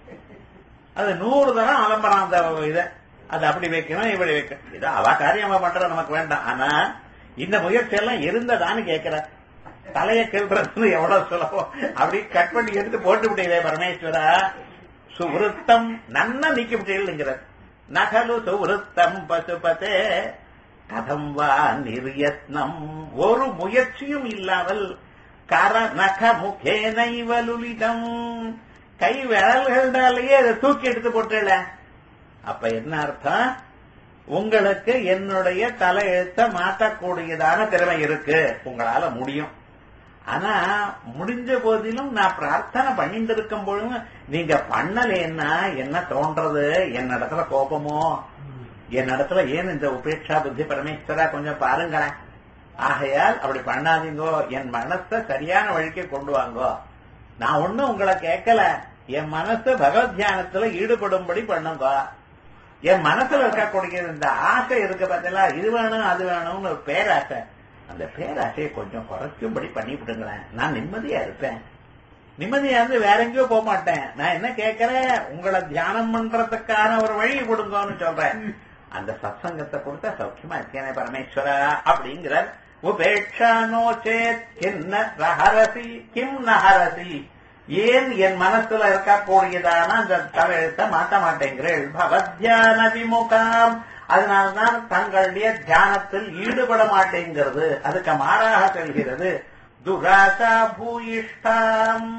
அது நூறு தரம் அலம்பரம் அந்த இதை அது அப்படி வைக்கணும் இப்படி வைக்கணும் இது அவ காரியமா பண்ற நமக்கு வேண்டாம் ஆனா இந்த முயற்சி எல்லாம் இருந்ததான்னு கேட்கிற தலையை கிள்றது எவ்வளவு சுலபம் அப்படி கட் பண்ணி எடுத்து போட்டு விட்டீங்களே பரமேஸ்வரா சுவருத்தம் நன்ன நீக்கி விட்டீங்கிறார் நகலு சுவருத்தம் பசுபதே கதம் வா நிர்யத்னம் ஒரு முயற்சியும் இல்லாமல் கர நக முகே நைவலுலிதம் கை விரல்களாலேயே அதை தூக்கி எடுத்து போட்டல அப்ப என்ன அர்த்தம் உங்களுக்கு என்னுடைய தலையெழுத்த மாற்றக்கூடியதான திறமை இருக்கு உங்களால முடியும் ஆனா முடிஞ்ச போதிலும் நான் பிரார்த்தனை பண்ணிட்டு இருக்கும் பொழுது நீங்க பண்ணலேன்னா என்ன தோன்றது என்னிடத்துல கோபமோ என்னிடத்துல ஏன் இந்த உபேட்சா புத்தி பரமேஸ்வரா கொஞ்சம் பாருங்களேன் ஆகையால் அப்படி பண்ணாதீங்கோ என் மனசை சரியான வழிக்கு கொண்டு வாங்கோ நான் ஒண்ணும் உங்களை கேட்கல என் மனசு பகவத் தியானத்துல ஈடுபடும்படி பண்ணுங்க என் மனசுல இருக்கக்கூடிய இந்த ஆசை இருக்கு பார்த்தீங்களா இது வேணும் அது வேணும்னு ஒரு பேராசை அந்த பேராசையை கொஞ்சம் குறைக்கும்படி பண்ணி விடுங்களேன் நான் நிம்மதியா இருப்பேன் நிம்மதியா இருந்து வேற எங்கேயோ போக மாட்டேன் நான் என்ன கேட்கிறேன் உங்களை தியானம் பண்றதுக்கான ஒரு வழி கொடுங்கன்னு சொல்றேன் அந்த சத்சங்கத்தை கொடுத்தா சௌக்கியமா இருக்கேனே பரமேஸ்வரா அப்படிங்கிறார் உபேட்சா நோச்சேத் கிண்ண ரஹரசி கிம் நஹரசி ஏன் என் மனசுல இருக்கக்கூடியதான அந்த தலையெழுத்த மாட்ட மாட்டேங்கிறேன் பவத்யான விமுகாம் அதனால்தான் தங்களுடைய தியானத்தில் ஈடுபட மாட்டேங்கிறது அதுக்கு மாறாக செல்கிறது துராசா பூயிஷ்டாம்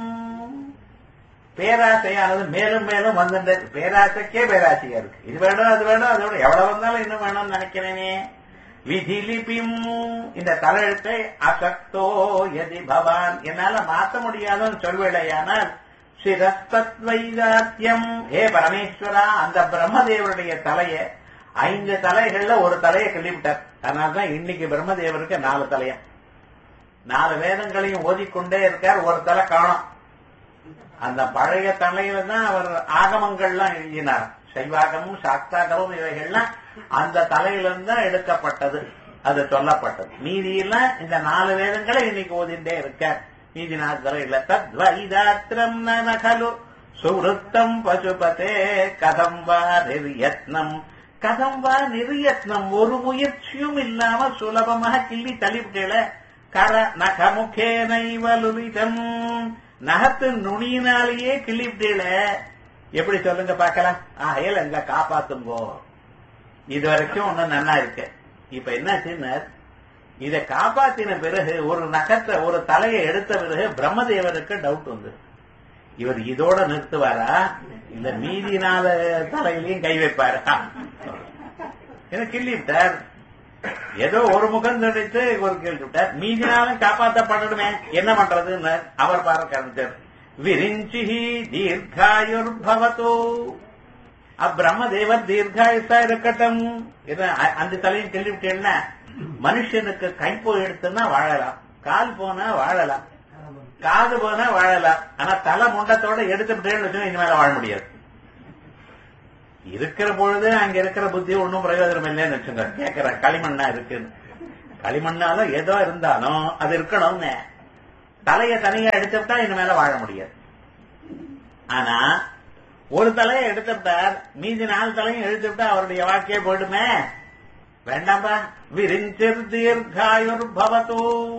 பேராசையானது மேலும் மேலும் வந்துட்டு பேராசைக்கே பேராசையா இருக்கு இது வேணும் அது வேணும் அது வேணும் எவ்வளவு வந்தாலும் இன்னும் வேணும்னு நினைக்கிறேனே விதிலிபிம் இந்த தலையெழுத்தை அசக்தோ எதி பவான் என்னால மாத்த முடியாதுன்னு சொல்வேடையானால் சிரஸ்தத்வைதாத்தியம் ஏ பரமேஸ்வரா அந்த பிரம்மதேவருடைய தலைய ஐந்து தலைகள்ல ஒரு தலையை கிள்ளிவிட்டார் அதனால்தான் இன்னைக்கு பிரம்மதேவருக்கு நாலு தலையா நாலு வேதங்களையும் ஓதிக்கொண்டே இருக்கார் ஒரு தலை காணும் அந்த பழைய தலையில தான் அவர் ஆகமங்கள்லாம் எழுதினார் சைவாகமும் சாக்தாகமும் இவைகள்லாம் அந்த தலையிலிருந்து தான் எடுக்கப்பட்டது அது சொல்லப்பட்டது மீதியெல்லாம் இந்த நாலு வேதங்களை இன்னைக்கு ஓதிண்டே இருக்கார் மீதி நாலு தலையில தத்வைதாத்திரம் நகலு சுவருத்தம் பசுபதே கதம் வா நிர்யத்னம் கதம் வா நிர்யத்னம் ஒரு முயற்சியும் இல்லாம சுலபமாக கிள்ளி தள்ளிவிட்டேல கர நகமுகே நைவலுரிதம் நகத்து நுனியினாலேயே கிள்ளிவிட்டேல எப்படி சொல்லுங்க பார்க்கலாம் ஆகையால் எங்க காப்பாத்துங்கோ இது வரைக்கும் ஒன்னும் நன்னா இருக்கு இப்ப என்னாச்சுன்னு இதை காப்பாத்தின பிறகு ஒரு நகத்தை ஒரு தலையை எடுத்த பிறகு பிரம்மதேவருக்கு டவுட் வந்து இவர் இதோட நிறுத்துவாரா இல்ல மீதி நாலு தலையிலையும் கை வைப்பாரா என்ன கிள்ளிவிட்டார் ஏதோ ஒரு முகம் தடித்து ஒரு கேள்வி விட்டார் மீதி நாளும் காப்பாற்றப்படணுமே என்ன பண்றதுன்னு அவர் பார்க்க விரிஞ்சி தீர்காயுர் பவதோ அப்பிரம்மதேவர் தீர்காயுசா இருக்கட்டும் இது அ- அந்த தலையும் கேள்விட்டேன்னா மனுஷனுக்கு கை போய் எடுத்துன்னா வாழலாம் கால் போனா வாழலாம் காது போனா வாழலாம் ஆனா தலை முண்டத்தோட எடுத்துட்டேன்னு வச்சுன்னா இனிமேல வாழ முடியாது இருக்கிற பொழுது அங்க இருக்கிற புத்தி ஒன்னும் பிரயோஜனம் இல்லைன்னு வச்சுங்க கேட்கிற களிமண்ணா இருக்குன்னு களிமண்ணாலும் ஏதோ இருந்தாலும் அது இருக்கணும்னு தலைய தனியா எடுத்துட்டா இனிமேல மேல வாழ முடியாது ஆனா ஒரு தலையை எடுத்துட்டார் மீதி நாலு தலையும் எடுத்துட்டா அவருடைய வாழ்க்கையே போயிடுமே வேண்டாம்பா விரிஞ்சிர் தீர்காயுர் பவத்து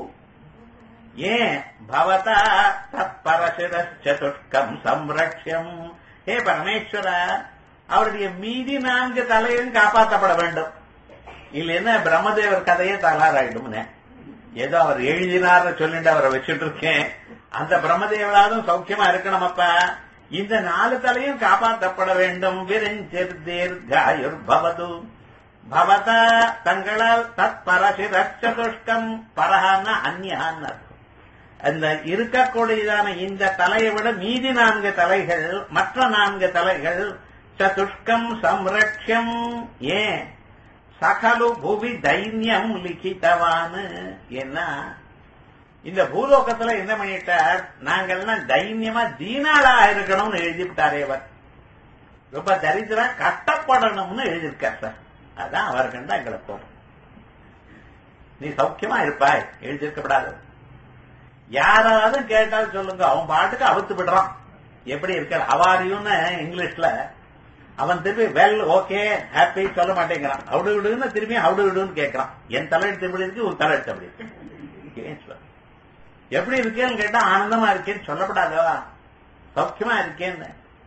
ஏன் பவதா தற்பரசிரச்சதுஷ்கம் சம்ரக்ஷம் ஹே பரமேஸ்வர அவருடைய மீதி நான்கு தலையும் காப்பாற்றப்பட வேண்டும் இல்லைன்னா பிரம்மதேவர் கதையே தலாராயிடும்னே ஏதோ அவர் எழுதினார்னு சொல்லிட்டு அவரை வச்சுட்டு இருக்கேன் அந்த பிரம்மதேவராதும் சௌக்கியமா இருக்கணும் அப்ப இந்த நாலு தலையும் காப்பாற்றப்பட வேண்டும் விரிஞ்சிர் தீர்காயுர் பவது பவதா தங்களால் தற்பரசிரச்சதுஷ்கம் பரஹான்னா அந்யான்னு அர்த்தம் அந்த இருக்கக்கூடியதான இந்த தலையை விட மீதி நான்கு தலைகள் மற்ற நான்கு தலைகள் சதுஷ்கம் சம்ரக்ஷம் ஏன் சகலு புவி தைன்யம் லிখিতவான்னு என்ன இந்த பூலோகத்துல என்ன பண்ணிட்டார் நாங்கள்லாம் தைன்யமா தீனாளா இருக்கணும்னு எழுதிவிட்டாரே அவர் ரொம்ப தரித்திரா கஷ்டப்படணும்னு எழுதியிருக்கார் சார் அதான் அவர் கண்டா எங்களை கோபம் நீ சௌக்கியமா இருப்பாய் எழுதியிருக்கப்படாது யாராவது கேட்டாலும் சொல்லுங்க அவன் பாட்டுக்கு அவுத்து விடுறான் எப்படி இருக்க அவாரியும்னு இங்கிலீஷ்ல அவன் திருப்பி வெல் ஓகே ஹாப்பி சொல்ல மாட்டேங்கிறான் அவுடு விடுன்னு திரும்பி அவுடு விடுன்னு கேட்கறான் என் தலையெழுத்து எப்படி இருக்கு ஒரு தலையெழுத்து அப்படி இருக்கு ஏன் சொல்ல? எப்படி இருக்கேன்னு கேட்டா ஆனந்தமா இருக்கேன்னு சொல்லப்படாதவா சௌக்கியமா இருக்கேன்னு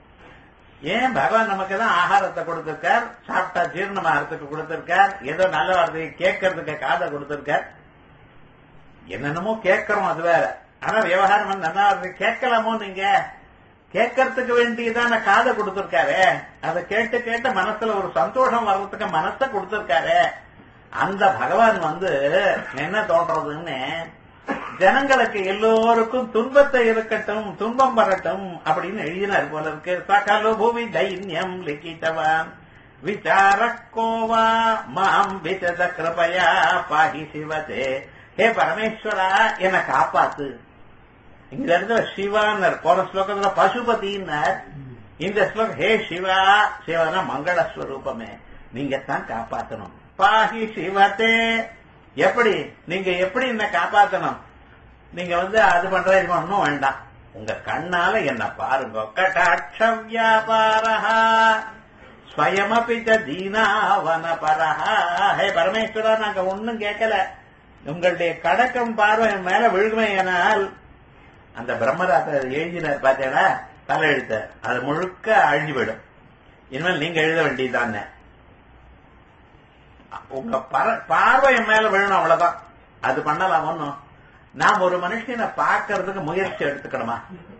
ஏன் பகவான் நமக்கு தான் ஆகாரத்தை கொடுத்திருக்கார் சாப்பிட்டா ஜீரணமாகறதுக்கு கொடுத்திருக்கார் ஏதோ நல்ல வார்த்தையை கேட்கறதுக்கு காதை கொடுத்திருக்கார் என்னென்னமோ கேட்கறோம் அது வேற ஆனா விவகாரம் வந்து நல்லா வார்த்தை கேட்கலாமோ நீங்க கேட்கறதுக்கு வேண்டியதான காதை கொடுத்திருக்காரு அதை கேட்டு கேட்டு மனசுல ஒரு சந்தோஷம் வர்றதுக்கு மனசை கொடுத்திருக்காரு அந்த பகவான் வந்து என்ன தோன்றதுன்னு ஜனங்களுக்கு எல்லோருக்கும் துன்பத்தை இருக்கட்டும் துன்பம் வரட்டும் அப்படின்னு எழுதினார் போல இருக்கு சகல பூமி தைன்யம் லிখিতவான் விசாரக்கோவா மாம் விசத கிருபயா பாகி சிவதே ஹே பரமேஸ்வரா என்னை காப்பாத்து இந்த இடத்துல சிவான்னர் போன ஸ்லோகத்துல பசுபதினார் இந்த ஸ்லோகம் ஹே சிவா சிவனா மங்களஸ்வரூபமே நீங்க தான் காப்பாத்தணும் பாகி சிவத்தே எப்படி நீங்க எப்படி என்ன காப்பாத்தணும் நீங்க வந்து அது பண்ற இது பண்ணணும் வேண்டாம் உங்க கண்ணால என்ன பாருங்க கட்டாட்ச வியாபாரா ஸ்வயமபி ச தீனாவன பரஹா ஹே பரமேஸ்வரா நாங்க ஒண்ணும் கேட்கல உங்களுடைய கடக்கம் பார்வை என் மேல விழுமையானால் அந்த பிரம்மராத்த எழுதினார் பார்த்தேடா தலையெழுத்த அது முழுக்க அழிஞ்சு போயிடும் இனிமேல் நீங்க எழுத வேண்டியதுதானே உங்க பர- பார்வை என் மேல விழணும் அவ்வளவுதான் அது பண்ணலாம் ஒண்ணும் நாம் ஒரு மனுஷனை பார்க்கறதுக்கு முயற்சி எடுத்துக்கணுமா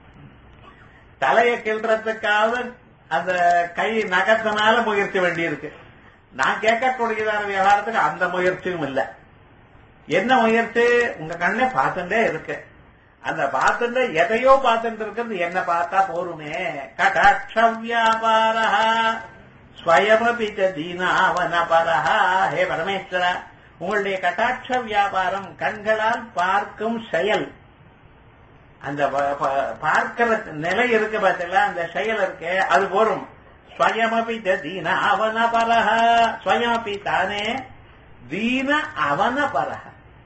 தலையை கிள்றதுக்காவது அந்த கை நகத்தினால முயற்சி வேண்டியிருக்கு நான் கேட்கக்கூடியதான விவகாரத்துக்கு அந்த முயற்சியும் இல்ல என்ன முயற்சி உங்க கண்ணே பார்த்துட்டே இருக்கு அந்த பார்த்துட்டு எதையோ பார்த்துட்டு இருக்கிறது என்ன பார்த்தா போருமே கடாட்ச வியாபாரா ஸ்வயமபி ச தீனாவன பரஹா ஹே பரமேஸ்வரா உங்களுடைய கட்டாட்ச வியாபாரம் கண்களால் பார்க்கும் செயல் அந்த ப- ப- பார்க்கிற நிலை இருக்கு பார்த்தீங்களா அந்த செயல் இருக்கு அது போரும் ஸ்வயமபி ச தீன அவன பரஹ ஸ்வயமபி தானே தீன அவன பரஹ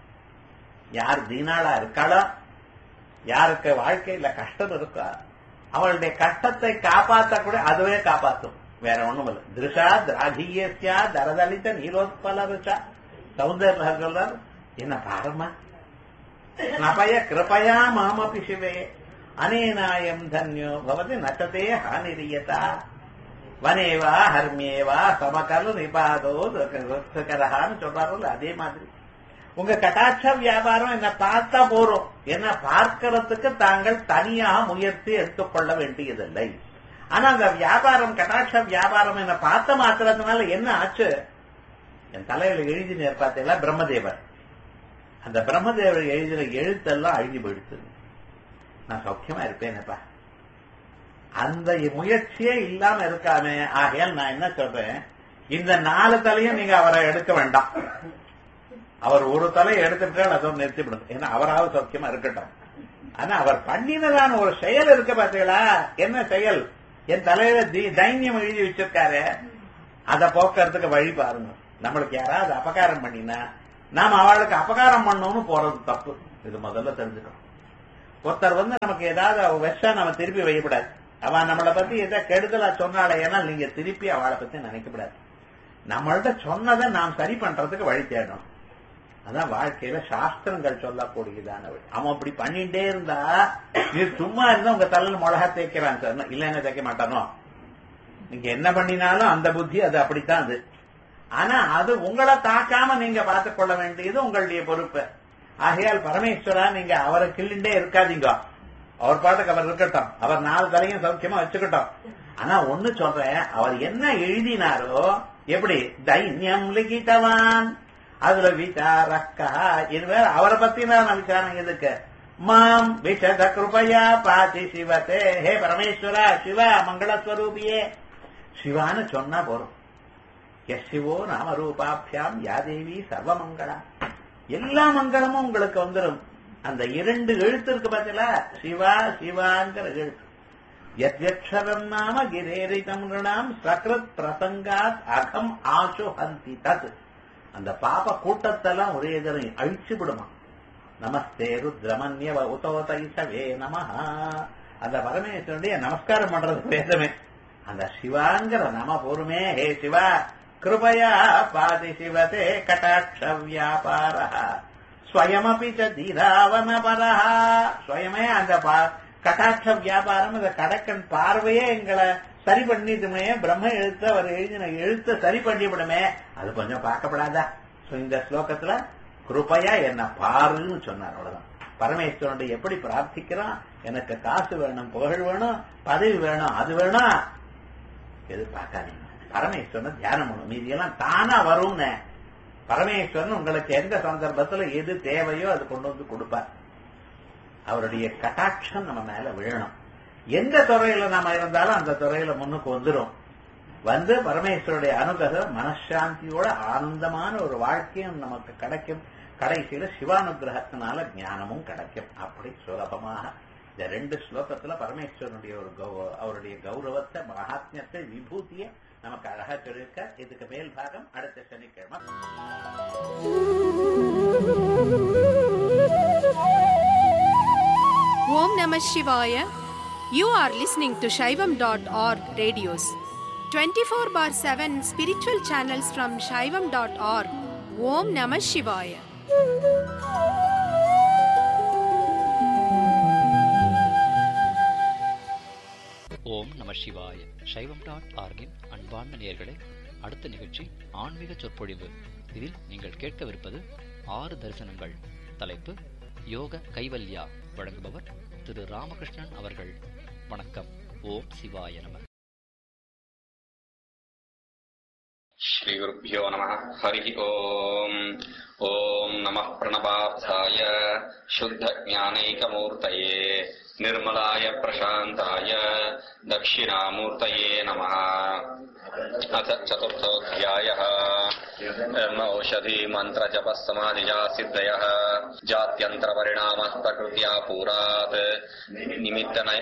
யார் தீனாளா இருக்காளோ யாருக்கு வாழ்க்கையில கஷ்டம் இருக்கோ அவளுடைய கஷ்டத்தை காப்பாத்த கூட அதுவே காப்பாத்தும் வேற ஒண்ணும் இல்ல திருஷா திராகியஸ்யா தரதலித்த நீரோத்பல ருச்சா சௌந்தர்ய சொல்றார் என்ன பாருமா நபய கிருபயா மாமபி சிவே அனேனாயம் தன்யோ பவதி நச்சதே ஹானிரியதா வனேவா ஹர்மியேவா சமகலு நிபாதோ துக்கரஹான்னு சொல்றாருல்ல அதே மாதிரி உங்க கட்டாட்ச வியாபாரம் என்ன பார்த்தா போறோம் என்ன பார்க்கறதுக்கு தாங்கள் தனியாக முயற்சி எடுத்துக்கொள்ள வேண்டியதில்லை ஆனா அந்த வியாபாரம் கட்டாட்ச வியாபாரம் என்ன பார்த்த மாத்திரத்தினால என்ன ஆச்சு என் தலையில எழுதினார் பார்த்தீங்களா பிரம்மதேவர் அந்த பிரம்மதேவர் எழுதின எழுத்தெல்லாம் அழிஞ்சு போயிடுச்சு நான் சௌக்கியமா இருப்பேனப்பா அந்த முயற்சியே இல்லாம இருக்காமே ஆகையால் நான் என்ன சொல்றேன் இந்த நாலு தலையும் நீங்க அவரை எடுக்க வேண்டாம் அவர் ஒரு தலையை எடுத்துட்டால் அதோட நிறுத்திவிடும் ஏன்னா அவராவது சௌக்கியமா இருக்கட்டும் ஆனா அவர் பண்ணினதான ஒரு செயல் இருக்கு பாத்தீங்களா என்ன செயல் என் தலையில தி- தைன்யம் எழுதி வச்சிருக்காரு அதை போக்குறதுக்கு வழி பாருங்க நம்மளுக்கு யாராவது அபகாரம் பண்ணினா நாம அவளுக்கு அபகாரம் பண்ணணும்னு போறது தப்பு இது முதல்ல தெரிஞ்சுக்கணும் ஒருத்தர் வந்து நமக்கு ஏதாவது அவ விஷம் நம்ம திருப்பி வைக்கப்படாது அவ நம்மளை பத்தி எதை கெடுதலா சொன்னாலே ஏன்னா நீங்க திருப்பி அவளை பத்தி நினைக்கப்படாது நம்மள்ட்ட சொன்னதை நாம் சரி பண்றதுக்கு வழி தேடணும் அதான் வாழ்க்கையில சாஸ்திரங்கள் சொல்லக்கூடியதான வழி அவன் அப்படி பண்ணிட்டே இருந்தா நீ சும்மா இருந்தா உங்க தலையில மிளகா தேய்க்கிறான் சார் இல்லைன்னு தேய்க்க மாட்டானோ நீங்க என்ன பண்ணினாலும் அந்த புத்தி அது அப்படித்தான் அது ஆனா அது உங்களை தாக்காம நீங்க பார்த்துக் கொள்ள வேண்டியது உங்களுடைய பொறுப்பு ஆகையால் பரமேஸ்வரா நீங்க அவரை கிள்ளிண்டே இருக்காதீங்க அவர் பாட்டுக்கு அவர் இருக்கட்டும் அவர் நாலு தலையும் சௌக்கியமா வச்சுக்கட்டும் ஆனா ஒண்ணு சொல்றேன் அவர் என்ன எழுதினாரோ எப்படி தைன்யம் லிகிதவான் அதுல விசாரக்கா இது வேற அவரை பத்தி நான் விசாரம் எதுக்கு மாம் விஷத கிருபையா பாதி சிவத்தே ஹே பரமேஸ்வரா சிவா மங்களஸ்வரூபியே சிவான்னு சொன்னா போறோம் எஸ்சிவோ நாம ரூபாபியாம் யாதேவி சர்வமங்களா எல்லா மங்களமும் உங்களுக்கு வந்துடும் அந்த இரண்டு எழுத்து இருக்கு பாத்தீங்களா சிவா சிவாங்கிற எழுத்து யத்யக்ஷரம் நாம கிரேரிதம் ரிணாம் சக்ரத் பிரசங்காத் அகம் ஆசு ஹந்தி தத் அந்த பாப கூட்டத்தெல்லாம் ஒரே தரம் அழிச்சு விடுமா நமஸ்தே ருத்ரமன்யவ உதோதைசவே நமஹ அந்த பரமேஸ்வரனுடைய நமஸ்காரம் பண்றது வேதமே அந்த சிவாங்கிற நம பொறுமே ஹே சிவா கிருபயா பாதி சிவதே கட்டாட்ச வியாபார ஸ்வயமபி ச தீராவன பரஹ ஸ்வயமே அந்த பா- கட்டாட்ச வியாபாரம் அந்த கடக்கன் பார்வையே எங்களை சரி பண்ணிடுமே பிரம்ம எழுத்து அவர் எழுதின எழுத்த சரி பண்ணிவிடுமே அது கொஞ்சம் பார்க்கப்படாதா So, இந்த ஸ்லோகத்துல கிருபையா என்ன பாருன்னு சொன்னார் அவ்வளவுதான் பரமேஸ்வரனுடைய எப்படி பிரார்த்திக்கிறான் எனக்கு காசு வேணும் புகழ் வேணும் பதவி வேணும் அது வேணும் எதிர்பார்க்காதீங்க பரமேஸ்வரன் தியானம் பண்ணும் மீதியெல்லாம் தானா வரும்னு பரமேஸ்வரன் உங்களுக்கு எந்த சந்தர்ப்பத்துல எது தேவையோ அது கொண்டு வந்து கொடுப்பார் அவருடைய கட்டாட்சம் நம்ம மேல விழணும் எந்த துறையில நாம இருந்தாலும் அந்த துறையில முன்னுக்கு வந்துரும் வந்து பரமேஸ்வருடைய அனுகிரகம் மனசாந்தியோட ஆனந்தமான ஒரு வாழ்க்கையும் நமக்கு கிடைக்கும் கடைசியில சிவானுகிரகத்தினால ஞானமும் கிடைக்கும் அப்படி சுலபமாக இந்த ரெண்டு ஸ்லோகத்துல பரமேஸ்வரனுடைய ஒரு கௌ- அவருடைய கௌரவத்தை மகாத்மியத்தை விபூதியை நமக்கு அழகா சொல்லியிருக்க இதுக்கு மேல் பாகம் அடுத்த சனிக்கிழமை Om Namah Shivaya. You are listening to Shaivam.org radios. 24 bar 7 spiritual channels from Shaivam.org. Om Namah Shivaya. ஓம் நம சிவாய சைவம் டாட் ஆர்கின் அன்பார்ந்த நேயர்களே அடுத்த நிகழ்ச்சி ஆன்மீக சொற்பொழிவு இதில் நீங்கள் கேட்கவிருப்பது ஆறு தரிசனங்கள் தலைப்பு யோக கைவல்யா வழங்குபவர் திரு ராமகிருஷ்ணன் அவர்கள் வணக்கம் ஓம் சிவாய நம श्रीगुरुभ्यो नमः हरिः ओम् ॐ नमः प्रणवाब्धाय शुद्धज्ञानैकमूर्तये निर्मलाय प्रशान्ताय दक्षिणामूर्तये नमः अथ चतुर्थोऽध्यायः औषधी मन्त्रजपः समाधिजा सिद्धयः जात्यन्तरपरिणामः प्रकृत्या पूरात् निमित्तनय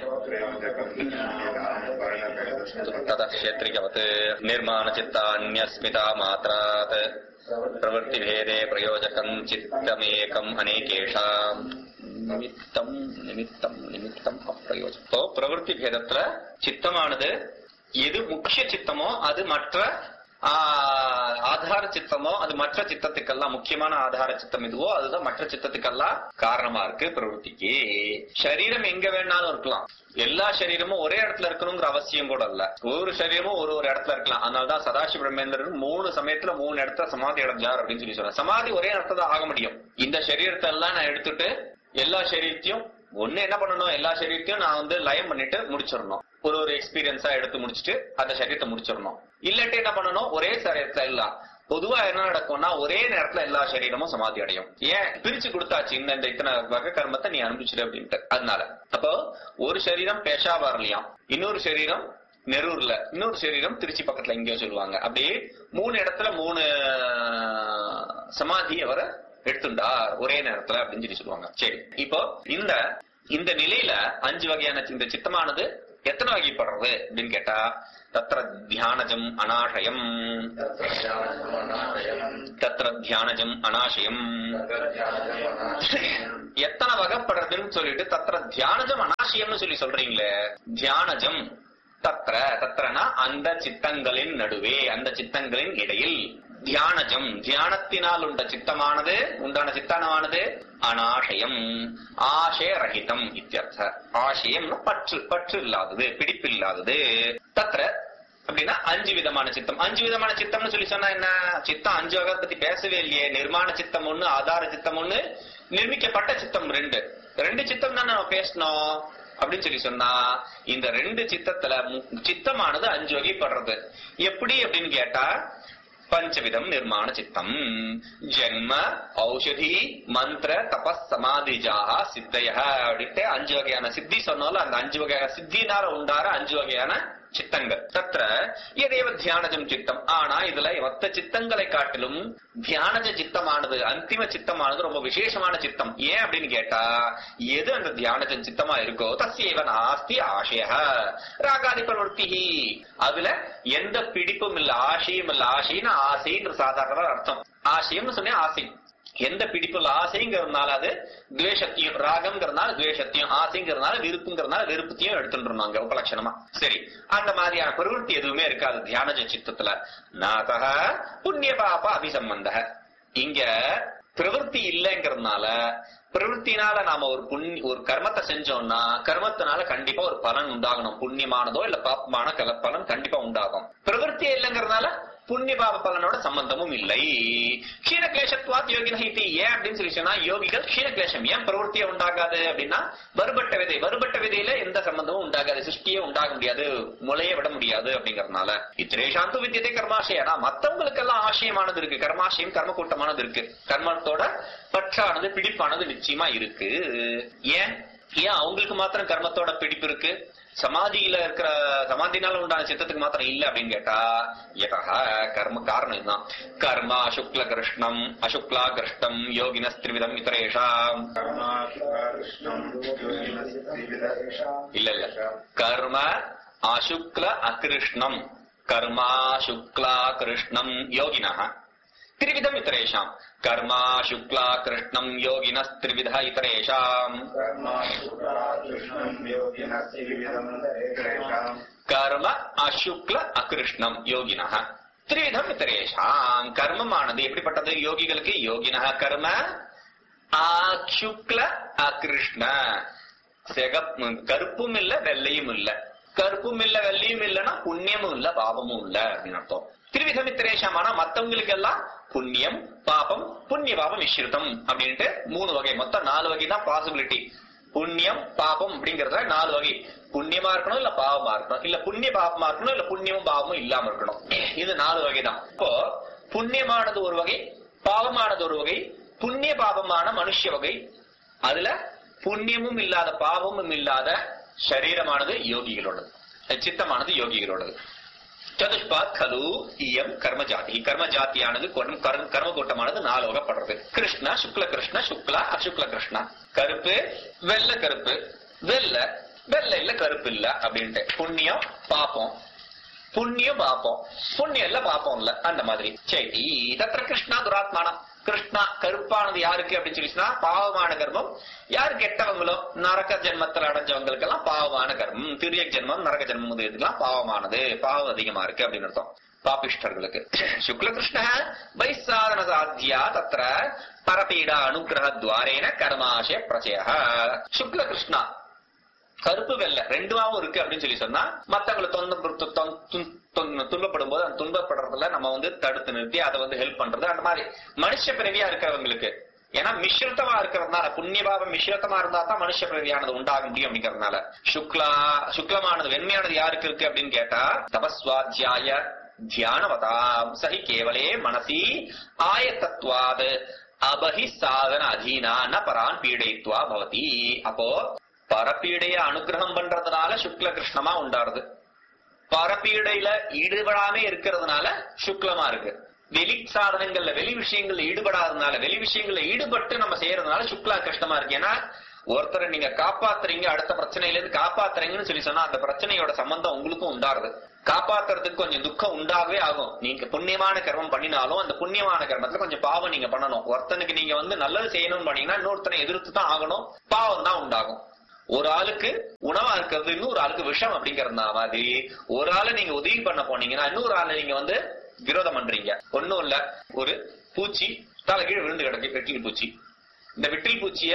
ततः क्षेत्रिकवत् निर्माणचित्तान्यस्मिता मात्रात् प्रवृत्तिभेदे प्रयोजकम् चित्तमेकम् अनेकेषाम् நிமித்தம் நிமித்தம் நிமித்தம் அப்பிரயோஜனம் இப்போ பிரவருத்தி பேதத்துல சித்தமானது எது முக்கிய சித்தமோ அது மற்ற ஆ, ஆதார சித்தமோ அது மற்ற சித்தத்துக்கெல்லாம் முக்கியமான ஆதார சித்தம் எதுவோ அதுதான் மற்ற சித்தத்துக்கெல்லாம் காரணமா இருக்கு பிரவருத்திக்கு சரீரம் எங்க வேணாலும் இருக்கலாம் எல்லா சரீரமும் ஒரே இடத்துல இருக்கணுங்கிற அவசியம் கூட இல்ல ஒரு சரீரமும் ஒரு ஒரு இடத்துல இருக்கலாம் அதனாலதான் சதாசிவ பிரம்மேந்திரர் மூணு சமயத்துல மூணு இடத்துல சமாதி அடைஞ்சார் அப்படின்னு சொல்லி சொல்றேன் சமாதி ஒரே இடத்துல தான் ஆக முடியும் இந்த சரீரத்தை எல்லாம் நான் எடுத்துட்டு எல்லா சரீரத்தையும் ஒண்ணு என்ன பண்ணணும் எல்லா சரீரத்தையும் நான் வந்து லயம் பண்ணிட்டு முடிச்சிடணும் ஒரு ஒரு எக்ஸ்பீரியன்ஸா எடுத்து முடிச்சுட்டு அந்த சரீரத்தை முடிச்சிடணும் இல்லாட்டி என்ன பண்ணணும் ஒரே சரீரத்துல எல்லாம் பொதுவா என்ன நடக்கும்னா ஒரே நேரத்துல எல்லா சரீரமும் சமாதி அடையும் ஏன் பிரிச்சு கொடுத்தாச்சு இந்த இந்த இத்தனை வகை கர்மத்தை நீ அனுப்பிச்சிடு அப்படின்ட்டு அதனால அப்போ ஒரு சரீரம் பேஷாவார்லயாம் இன்னொரு சரீரம் நெரூர்ல இன்னொரு சரீரம் திருச்சி பக்கத்துல எங்கேயோ சொல்லுவாங்க அப்படியே மூணு இடத்துல மூணு சமாதி அவரை எடுத்துண்டார் ஒரே நேரத்துல அப்படின்னு சொல்லி சொல்லுவாங்க சரி இப்போ இந்த இந்த நிலையில அஞ்சு வகையான இந்த சித்தமானது எத்தனை வகைப்படுறது அப்படின்னு கேட்டா தத்திர தியானஜம் அனாஷயம் தத்திர தியானஜம் அனாஷயம் எத்தனை வகைப்படுறதுன்னு சொல்லிட்டு தத்திர தியானஜம் அனாஷயம்னு சொல்லி சொல்றீங்களே தியானஜம் தத்திர தத்திரனா அந்த சித்தங்களின் நடுவே அந்த சித்தங்களின் இடையில் தியானஜம் தியானத்தினால் உண்ட சித்தமானது உண்டான சித்தானமானது அனாஷயம் ஆசய ரஹிதம் இத்தியர்த்த ஆசயம்னா பற்று பற்று இல்லாதது பிடிப்பு இல்லாதது தத்திர அப்படின்னா அஞ்சு விதமான சித்தம் அஞ்சு விதமான சித்தம்னு சொல்லி சொன்னா என்ன சித்தம் அஞ்சு வகை பத்தி பேசவே இல்லையே நிர்மாண சித்தம் ஒண்ணு ஆதார சித்தம் ஒண்ணு நிர்மிக்கப்பட்ட சித்தம் ரெண்டு ரெண்டு சித்தம் தான் நம்ம பேசணும் அப்படின்னு சொல்லி சொன்னா இந்த ரெண்டு சித்தத்துல மு- சித்தமானது அஞ்சு வகைப்படுறது எப்படி அப்படின்னு கேட்டா பஞ்சவிதம் நிர்மாண சித்தம் ஜென்ம ஔஷதி மந்திர தபஸ் சமாதிஜாக சித்தைய அப்படின்ட்டு அஞ்சு வகையான சித்தி சொன்னாலும் அந்த அஞ்சு வகையான சித்தினால உண்டார அஞ்சு வகையான சித்தங்கள் தத்திர எதேவ தியானஜம் சித்தம் ஆனா இதுல மொத்த சித்தங்களை காட்டிலும் தியானஜ சித்தமானது அந்திம சித்தமானது ரொம்ப விசேஷமான சித்தம் ஏன் அப்படின்னு கேட்டா எது அந்த தியானஜம் சித்தமா இருக்கோ தஸ்யேவ நாஸ்தி ஆசய ராகாதி பிரவருத்தி அதுல எந்த பிடிப்பும் இல்ல ஆசையும் இல்ல ஆசைன்னு ஆசைன்ற சாதாரண அர்த்தம் ஆசையம்னு சொன்னேன் ஆசை எந்த பிடிப்புல ஆசைங்கிறதுனால அது துவேஷத்தையும் ராகம்ங்கிறதுனால துவேஷத்தையும் ஆசைங்கிறதுனால விருப்புங்கிறதுனால விருப்பத்தையும் எடுத்துட்டு இருந்தாங்க உபலட்சணமா சரி அந்த மாதிரியான பிரவருத்தி எதுவுமே இருக்காது தியானஜ சித்தத்துல நாதக புண்ணிய பாப அபிசம்பந்த இங்க பிரவருத்தி இல்லைங்கிறதுனால பிரவருத்தினால நாம ஒரு புண்ணி ஒரு கர்மத்தை செஞ்சோம்னா கர்மத்தினால கண்டிப்பா ஒரு பலன் உண்டாகணும் புண்ணியமானதோ இல்ல பாப்பமான கல பலன் கண்டிப்பா உண்டாகும் பிரவருத்தி இல்லைங்கிறதுனால புண்ணிய பாப பலனோட சம்பந்தமும் இல்லை க்ஷீண கிளேசத்வாத் யோகின இது ஏன் அப்படின்னு சொல்லி சொன்னா யோகிகள் க்ஷீண கிளேசம் ஏன் பிரவருத்தியே உண்டாகாது அப்படின்னா வருபட்ட விதை வருபட்ட விதையில எந்த சம்பந்தமும் உண்டாகாது சிருஷ்டியே உண்டாக முடியாது முளைய விட முடியாது அப்படிங்கறதுனால இத்திரேஷாந்து வித்தியதை கர்மாசயம் ஆனா மத்தவங்களுக்கெல்லாம் ஆசயமானது இருக்கு கர்மாசயம் கர்ம கூட்டமானது இருக்கு கர்மத்தோட பற்றானது பிடிப்பானது நிச்சயமா இருக்கு ஏன் ஏன் அவங்களுக்கு மாத்திரம் கர்மத்தோட பிடிப்பு இருக்கு சமாதியில இருக்கிற சமாதினால உண்டான சித்தத்துக்கு மாத்திரம் இல்ல அப்படின்னு கேட்டா யதா கர்ம காரணம் இதுதான் கர்மா அசுக்ல கிருஷ்ணம் அசுக்லா கிருஷ்ணம் யோகின ஸ்திரிவிதம் இத்தரேஷாம் இல்ல இல்ல கர்ம அசுக்ல அகிருஷ்ணம் கர்மா சுக்லா கிருஷ்ணம் யோகினः त्रिविधम् इतरेषाम् कर्मा शुक्ला कृष्णम् योगिनस्त्रिविध इतरेषाम् கர்ம அசுக்ல அகிருஷ்ணம் யோகினஹ திரிவிதம் இத்தரேஷாம் கர்மமானது எப்படிப்பட்டது யோகிகளுக்கு யோகினஹ கர்ம அசுக்ல அகிருஷ்ண செகப் கருப்பும் இல்ல வெள்ளையும் இல்ல கருப்பும் இல்ல வெள்ளையும் இல்லைன்னா புண்ணியமும் இல்ல பாபமும் இல்ல அப்படின்னு அர்த்தம் திரிவிதம் இத்தரேஷாம் ஆனா மத்தவங்களுக்கு எல்லாம் புண்ணியம் பாபம் புண்ணிய பாபம் மிஸ்ரிதம் அப்படின்ட்டு மூணு வகை மொத்தம் நாலு வகை தான் பாசிபிலிட்டி புண்ணியம் பாபம் அப்படிங்கறத நாலு வகை புண்ணியமா இருக்கணும் இல்ல பாவமா இருக்கணும் இல்ல புண்ணிய பாபமா இருக்கணும் இல்ல புண்ணியமும் பாவமும் இல்லாம இருக்கணும் இது நாலு வகை தான் இப்போ புண்ணியமானது ஒரு வகை பாவமானது ஒரு வகை புண்ணிய பாபமான மனுஷ வகை அதுல புண்ணியமும் இல்லாத பாவமும் இல்லாத சரீரமானது யோகிகளோடது சித்தமானது யோகிகளோடது சதுஷ்பாத் கலு இயம் கர்ம ஜாதி கர்ம ஜாத்தியானது கொடும் கர்ம கர்ம கூட்டமானது நாலு வகைப்படுறது கிருஷ்ணா சுக்ல கிருஷ்ண சுக்லா அசுக்ல கிருஷ்ணா கருப்பு வெள்ளை கருப்பு வெள்ளை வெள்ளை இல்ல கருப்பு இல்ல அப்படின்ட்டு புண்ணியம் பாப்போம் புண்ணியம் பாப்போம் புண்ணியம் இல்ல பாப்போம் இல்ல அந்த மாதிரி சரி தத்திர கிருஷ்ணா துராத்மானம் கிருஷ்ணா கருப்பானது யாருக்கு அப்படின்னு சொல்லி சொன்னா பாவமான கர்மம் யாரு கெட்டவங்களோ நரக ஜென்மத்தில் அடைஞ்சவங்களுக்கு எல்லாம் பாவமான கர்மம் திரிய ஜென்மம் நரக ஜென்மம் இதுக்கெல்லாம் பாவமானது பாவம் அதிகமா இருக்கு அப்படின்னு அர்த்தம் பாபிஷ்டர்களுக்கு சுக்ல கிருஷ்ண வைசாதன சாத்தியா தத்திர பரபீடா அனுகிரக துவாரேன கர்மாசய பிரச்சய சுக்ல கிருஷ்ணா கருப்பு வெள்ளை ரெண்டுமாவும் இருக்கு அப்படின்னு சொல்லி சொன்னா மத்தவங்களை தொந்த துன்பப்படும் போது அந்த துன்பப்படுறதுல நம்ம வந்து தடுத்து நிறுத்தி அதை வந்து ஹெல்ப் பண்றது அந்த மாதிரி மனுஷ பிறவியா இருக்கிறவங்களுக்கு ஏன்னா மிஸ்ரித்தமா இருக்கிறதுனால புண்ணியபாவம் மிஸ்ரித்தமா இருந்தா தான் மனுஷ பிறவியானது உண்டாக முடியும் அப்படிங்கறதுனால சுக்லா சுக்லமானது வெண்மையானது யாருக்கு இருக்கு அப்படின்னு கேட்டா தபஸ்வாத்தியாய தியானவதாம் சஹி கேவலே மனசி ஆயத்தத்வாது அபஹி சாதன அதீனா ந பரான் பீடைத்வா பவதி அப்போ பரப்பீடைய அனுகிரகம் பண்றதுனால சுக்ல கிருஷ்ணமா உண்டாருது பரப்பீடையில ஈடுபடாம இருக்கிறதுனால சுக்லமா இருக்கு வெளி சாதனங்கள்ல வெளி விஷயங்கள்ல ஈடுபடாததுனால வெளி விஷயங்கள்ல ஈடுபட்டு நம்ம செய்யறதுனால சுக்லா கிருஷ்ணமா இருக்கு ஏன்னா ஒருத்தரை நீங்க காப்பாத்துறீங்க அடுத்த பிரச்சனையில இருந்து காப்பாத்துறீங்கன்னு சொல்லி சொன்னா அந்த பிரச்சனையோட சம்பந்தம் உங்களுக்கும் உண்டாருது காப்பாத்துறதுக்கு கொஞ்சம் துக்கம் உண்டாகவே ஆகும் நீங்க புண்ணியமான கர்மம் பண்ணினாலும் அந்த புண்ணியமான கர்மத்துல கொஞ்சம் பாவம் நீங்க பண்ணணும் ஒருத்தனுக்கு நீங்க வந்து நல்லது செய்யணும்னு பண்ணீங்கன்னா இன்னொருத்தனை எதிர்த்து தான் ஆகணும் பாவம் தான் உண்டாகும் ஒரு ஆளுக்கு உணவா இருக்கிறது இன்னொரு ஆளுக்கு விஷம் அப்படிங்கறது மாதிரி ஒரு ஆளை நீங்க உதவி பண்ண போனீங்கன்னா இன்னொரு ஆளை நீங்க வந்து விரோதம் பண்றீங்க ஒண்ணும் இல்ல ஒரு பூச்சி தலை கீழே விழுந்து கிடக்கு வெட்டில் பூச்சி இந்த விட்டில் பூச்சிய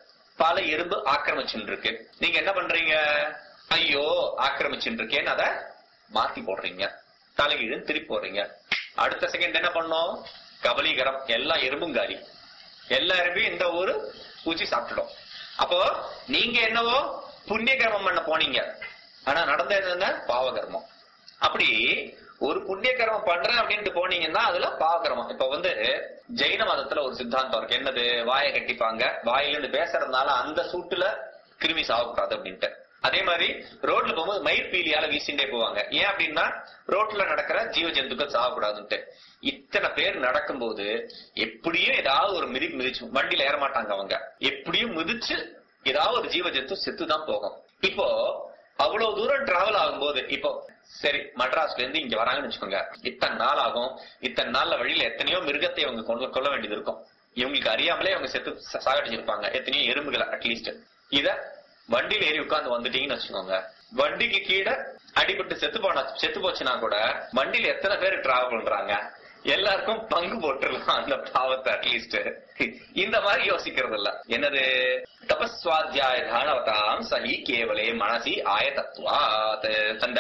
பல எறும்பு ஆக்கிரமிச்சுட்டு இருக்கு நீங்க என்ன பண்றீங்க ஐயோ ஆக்கிரமிச்சுட்டு இருக்கேன்னு அதை மாத்தி போடுறீங்க தலைகீழு திருப்பி போடுறீங்க அடுத்த செகண்ட் என்ன பண்ணோம் கபலீகரம் எல்லா எறும்பும் காலி எல்லா எறும்பையும் இந்த ஒரு பூச்சி சாப்பிட்டுடும் அப்போ நீங்க என்னவோ புண்ணிய கர்மம் பண்ண போனீங்க ஆனா நடந்தது என்ன பாவகர்மம் அப்படி ஒரு புண்ணிய கர்மம் பண்றேன் அப்படின்ட்டு போனீங்கன்னா அதுல பாவகர்மம் இப்ப வந்து ஜெயின மதத்துல ஒரு சித்தாந்தம் இருக்கு என்னது வாயை கட்டிப்பாங்க வாயில இருந்து பேசுறதுனால அந்த சூட்டுல கிருமி சாகக்கூடாது அப்படின்ட்டு அதே மாதிரி ரோட்ல போகும்போது மயிர் பீலியால வீசிண்டே போவாங்க ஏன் அப்படின்னா ரோட்ல நடக்கிற ஜீவ ஜந்துக்கள் சாகக்கூடாதுன்ட்டு இத்தனை பேர் நடக்கும்போது எப்படியும் ஏதாவது ஒரு மிதி மிதிச்சு வண்டியில ஏற மாட்டாங்க அவங்க எப்படியும் மிதிச்சு ஏதாவது ஒரு ஜீவ ஜந்து செத்துதான் போகும் இப்போ அவ்வளவு தூரம் டிராவல் ஆகும்போது இப்போ சரி மட்ராஸ்ல இருந்து இங்க வராங்கன்னு வச்சுக்கோங்க இத்தனை நாள் ஆகும் இத்தனை நாள்ல வழியில எத்தனையோ மிருகத்தை இவங்க கொண்டு கொள்ள வேண்டியது இருக்கும் இவங்களுக்கு அறியாமலே அவங்க செத்து ச- சாகடிச்சிருப்பாங்க எத்தனையோ எறும்புகளை அட்லீஸ்ட் இத வண்டியில ஏறி உட்கார்ந்து வந்துட்டீங்கன்னு வச்சுக்கோங்க வண்டிக்கு கீழே அடிபட்டு செத்து போனா செத்து போச்சுன்னா கூட வண்டியில எத்தனை பேர் டிராவல் பண்றாங்க எல்லாருக்கும் பங்கு போட்டுடலாம் அந்த பாவத்தை அட்லீஸ்ட் இந்த மாதிரி யோசிக்கிறது இல்ல என்னது தபஸ்வாத்தியாய தானவதாம் சஹி கேவலே மனசி ஆயதத்துவாத் அந்த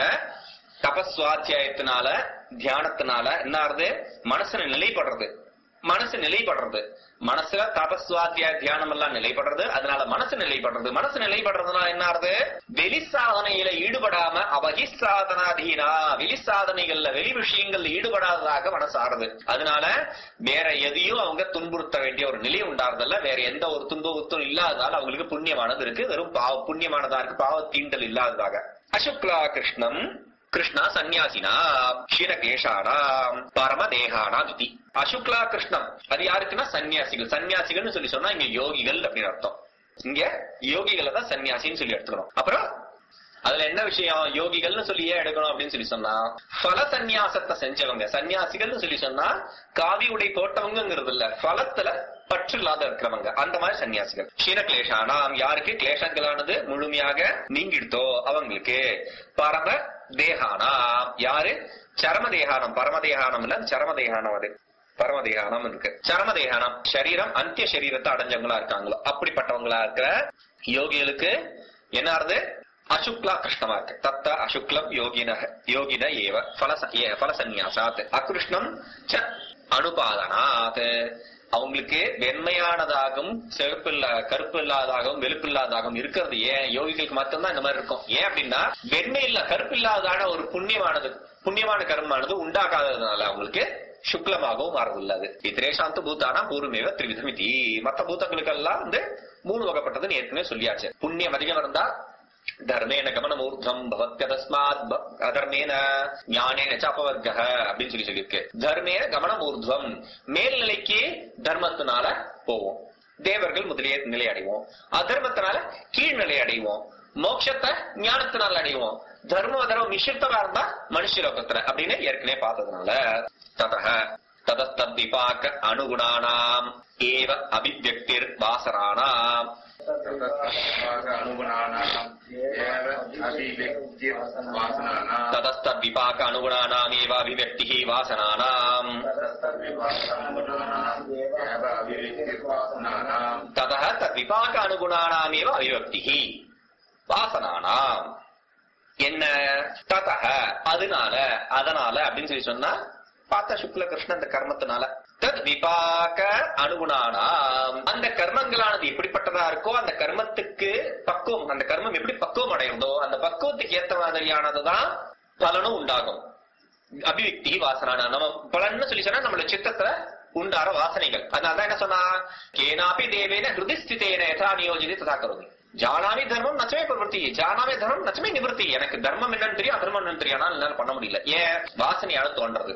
தபஸ்வாத்தியாயத்தினால தியானத்தினால என்ன ஆறுது மனசுல நிலைப்படுறது மனசு நிலைப்படுறது மனசுல தபஸ்வாத்திய தியானம் எல்லாம் நிலைப்படுறது அதனால மனசு நிலைப்படுறது மனசு நிலைப்படுறதுனால என்ன ஆறுது வெளி சாதனையில ஈடுபடாம அபகி சாதனாதீனா வெளி சாதனைகள்ல வெளி விஷயங்கள்ல ஈடுபடாததாக மனசு ஆறுது அதனால வேற எதையும் அவங்க துன்புறுத்த வேண்டிய ஒரு நிலை உண்டாறதில்ல வேற எந்த ஒரு துன்புறுத்தும் இல்லாததால அவங்களுக்கு புண்ணியமானது இருக்கு வெறும் பாவ புண்ணியமானதா இருக்கு பாவ தீண்டல் இல்லாததாக அசுக்லா கிருஷ்ணம் கிருஷ்ணா சன்னியாசினா க்ஷீணகேஷானாம் பரமதேகானாம் இதி அசுக்லா கிருஷ்ணம் அது யாருக்குன்னா சன்னியாசிகள் சன்னியாசிகள்னு சொல்லி சொன்னா இங்க யோகிகள் அப்படின்னு அர்த்தம் இங்க யோகிகளை தான் சன்னியாசின்னு சொல்லி எடுத்துக்கணும் அப்புறம் அதுல என்ன விஷயம் யோகிகள்னு சொல்லி ஏன் எடுக்கணும் அப்படின்னு சொல்லி சொன்னா பல சந்நியாசத்தை செஞ்சவங்க சன்னியாசிகள்னு சொல்லி சொன்னா காவி உடை போட்டவங்கிறது இல்ல பலத்துல பற்று இல்லாத இருக்கிறவங்க அந்த மாதிரி சன்னியாசிகள் க்ஷீண கிளேஷானாம் யாருக்கு கிளேஷங்களானது முழுமையாக நீங்கிடுதோ அவங்களுக்கு பரம தேகானாம் யாரு சரம தேகானம் பரம தேகானம் இல்ல சரம தேகானம் அது பரமதேகானம் இருக்கு சரமதேகானம் சரீரம் அந்திய சரீரத்தை அடைஞ்சவங்களா இருக்காங்களோ அப்படிப்பட்டவங்களா இருக்கிற யோகிகளுக்கு என்ன ஆறுது அசுக்லா கிருஷ்ணமா இருக்கு தத்த அசுக்லம் யோகின யோகின ஏவ பல பல சந்நியாசாத் அகிருஷ்ணம் ச அனுபாதனாத் அவங்களுக்கு வெண்மையானதாகவும் செவப்பு இல்ல கருப்பு இல்லாததாகவும் வெளுப்பு இல்லாததாகவும் இருக்கிறது ஏன் யோகிகளுக்கு மட்டும்தான் இந்த மாதிரி இருக்கும் ஏன் அப்படின்னா வெண்மை இல்ல கருப்பு இல்லாததான ஒரு புண்ணியமானது புண்ணியமான கர்மானது உண்டாகாததுனால அவங்களுக்கு சுக்லமாகவும் மாறதுள்ளது இத்திரேஷாந்த பூத்தானா பூர்வமேவ திரிவிதமிதி மத்த பூத்தங்களுக்கெல்லாம் வந்து மூணு வகைப்பட்டதுன்னு ஏற்கனவே சொல்லியாச்சு புண்ணியம் அதிகம் இருந்தா தர்மேன கமனமூர்த்தம் பவத்யதஸ்மாத் ப- அதர்மேன ஞானேன சாப்பவர்க்க அப்படின்னு சொல்லி சொல்லியிருக்கு தர்மேன கமனமூர்த்வம் மேல்நிலைக்கு தர்மத்தினால போவோம் தேவர்கள் முதலிய நிலை அடைவோம் அதர்மத்தினால கீழ்நிலை அடைவோம் மோட்சத்தை ஞானத்தினால அடைவோம் தர்ம தர்மம் மிஷித்தமா இருந்தா மனுஷலோகத்துல அப்படின்னு ஏற்கனவே பார்த்ததுனால ததக ததஸ்தத் விபாக அனுகுணானாம் ஏவ அபிவியக்திர் வாசராணாம் अनुगुणानाम् एव अभिव्यक्तिर्वासनानाम् ततस्तद् विपाक अनुगुणानामेव अभिव्यक्तिः वासनानाम् ततस्तद्विपाकानुगुणानाम् एव अभिव्यक्तिर्वासनानाम् ततः तद्विपाक अनुगुणानामेव अभिव्यक्तिः வாசனானாம் என்ன ததக அதனால அதனால அப்படின்னு சொல்லி சொன்னா பார்த்த சுக்ல கிருஷ்ண அந்த கர்மத்தினால தத் விபாக அனுகுணானாம் அந்த கர்மங்களானது எப்படிப்பட்டதா இருக்கோ அந்த கர்மத்துக்கு பக்குவம் அந்த கர்மம் எப்படி பக்குவம் அடையுதோ அந்த பக்குவத்துக்கு ஏத்த மாதிரியானதுதான் பலனும் உண்டாகும் அபிவிக்தி வாசனான நம்ம பலன்னு சொல்லி சொன்னா நம்மளோட சித்தத்துல உண்டார வாசனைகள் அதனால என்ன சொன்னா கேனாபி தேவேன ஹிருதிஸ்திதேன யதா நியோஜிதி ததா கருதி ஜானாமி தர்மம் நச்சமே பிரவருத்தி ஜானாமி தர்மம் நச்சமே நிவர்த்தி எனக்கு தர்மம் என்னன்னு தெரியும் அதர்மம் என்னன்னு தெரியும் ஆனால் என்னால பண்ண முடியல ஏன் வாசனையால தோன்றது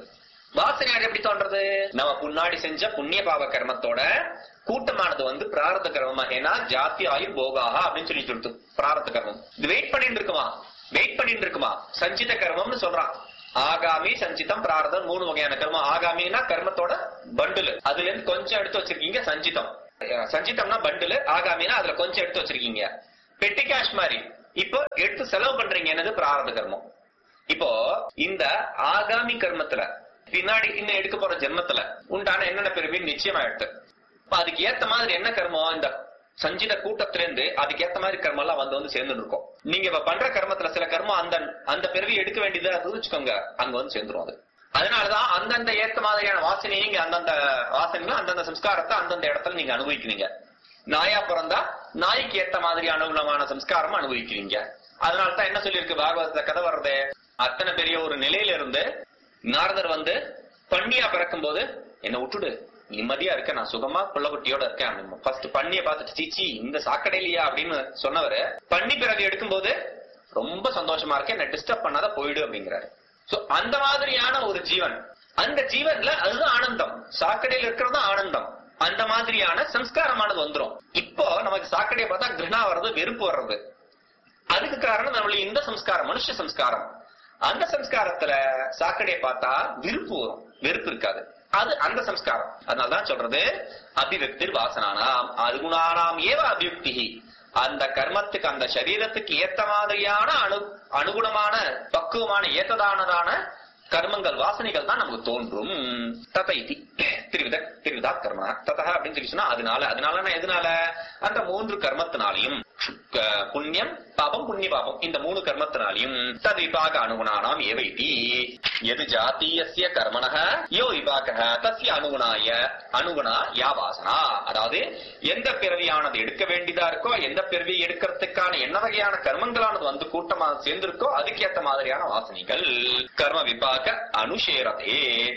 வாசனை எப்படி தோன்றது நம்ம முன்னாடி செஞ்ச புண்ணிய பாவ கர்மத்தோட கூட்டமானது வந்து பிராரத கர்மமா ஏன்னா ஜாதி ஆயுள் போகாக அப்படின்னு சொல்லி சொல்லுது பிராரத கர்மம் இது வெயிட் பண்ணிட்டு இருக்குமா வெயிட் பண்ணிட்டு இருக்குமா சஞ்சித கர்மம்னு சொல்றான் ஆகாமி சஞ்சிதம் பிராரதம் மூணு வகையான கர்மம் ஆகாமின்னா கர்மத்தோட பண்டுலு அதுல இருந்து கொஞ்சம் எடுத்து வச்சிருக்கீங்க சஞ்சிதம் அஹ் சஞ்சிதம்னா பண்டுலு ஆகாமினா அதுல கொஞ்சம் எடுத்து வச்சிருக்கீங்க பெட்டி கேஷ் மாதிரி இப்போ எடுத்து செலவு பண்றீங்க என்னது பிராரத கர்மம் இப்போ இந்த ஆகாமி கர்மத்துல பின்னாடி இன்னும் எடுக்க போற ஜென்மத்துல உண்டான என்னென்ன பிறவின்னு நிச்சயமாயிடுது இப்ப அதுக்கு ஏத்த மாதிரி என்ன கர்மம் இந்த சஞ்சித கூட்டத்துல இருந்து அதுக்கு ஏத்த மாதிரி கர்மம் எல்லாம் வந்து வந்து சேர்ந்து இருக்கும் நீங்க இப்ப பண்ற கர்மத்துல சில கர்மம் அந்த அந்த பிறவி எடுக்க வேண்டியதா வச்சுக்கோங்க அங்க வந்து சேர்ந்துரும் அது அதனாலதான் அந்தந்த ஏத்த மாதிரியான வாசனையை நீங்க அந்தந்த வாசனைகளும் அந்தந்த சம்ஸ்காரத்தை அந்தந்த இடத்துல நீங்க அனுபவிக்கிறீங்க நாயா பிறந்தா நாய்க்கு ஏத்த மாதிரி அனுகுணமான சம்ஸ்காரம் அனுபவிக்கிறீங்க அதனால தான் என்ன சொல்லியிருக்கு பாகவதத்துல கதை வர்றது அத்தனை பெரிய ஒரு நிலையில இருந்து நாரதர் வந்து பண்ணியா பிறக்கும் போது என்ன விட்டுடு நிம்மதியா இருக்க நான் சுகமா புள்ளகுட்டியோட இருக்கேன் ஃபர்ஸ்ட் பண்ணிய பார்த்துட்டு சீச்சி இந்த சாக்கடையிலையா அப்படின்னு சொன்னவரு பண்ணி பிறகு எடுக்கும்போது ரொம்ப சந்தோஷமா இருக்கேன் என்ன டிஸ்டர்ப் பண்ணாத போயிடு அப்படிங்கிறாரு சோ அந்த மாதிரியான ஒரு ஜீவன் அந்த ஜீவன்ல அதுதான் ஆனந்தம் சாக்கடையில இருக்கிறது ஆனந்தம் அந்த மாதிரியான சம்ஸ்காரமானது வந்துரும் இப்போ நமக்கு சாக்கடையை பார்த்தா கிருணா வர்றது வெறுப்பு வர்றது அதுக்கு காரணம் நம்மளுடைய இந்த சம்ஸ்காரம் மனுஷ சம்ஸ்காரம் அந்த சம்ஸ்காரத்துல சாக்கடையை பார்த்தா விருப்பு வரும் வெறுப்பு இருக்காது அது அந்த சம்ஸ்காரம் அதனாலதான் சொல்றது அபிவியக்தி வாசனானாம் அதுகுணானாம் ஏவ அபியுக்தி அந்த கர்மத்துக்கு அந்த சரீரத்துக்கு ஏத்த மாதிரியான அணு அனுகுணமான பக்குவமான ஏத்ததானதான கர்மங்கள் வாசனைகள் தான் நமக்கு தோன்றும் தத இதி திருவித திருவிதா கர்ம ததா அப்படின்னு சொல்லி சொன்னா அதனால அதனால எதனால அந்த மூன்று கர்மத்தினாலையும் க- புண்ணியம் பாபம் புண்ணிய பாபம் இந்த மூணு கர்மத்தினாலையும் தத் விபாக அனுகுணானாம் ஏவ இதி எது ஜாத்தீயஸ்ய கர்மணः யோ விபாகः தஸ்ய அனுகுணாய அனுகுணா யா வாசனா அதாவது எந்த பிறவியானது எடுக்க வேண்டியதா இருக்கோ எந்த பிறவி எடுக்கிறதுக்கான என்ன வகையான கர்மங்களானது வந்து கூட்டமா சேர்ந்திருக்கோ அதுக்கேத்த மாதிரியான வாசனைகள் கர்ம விபாக அனுஷேரதே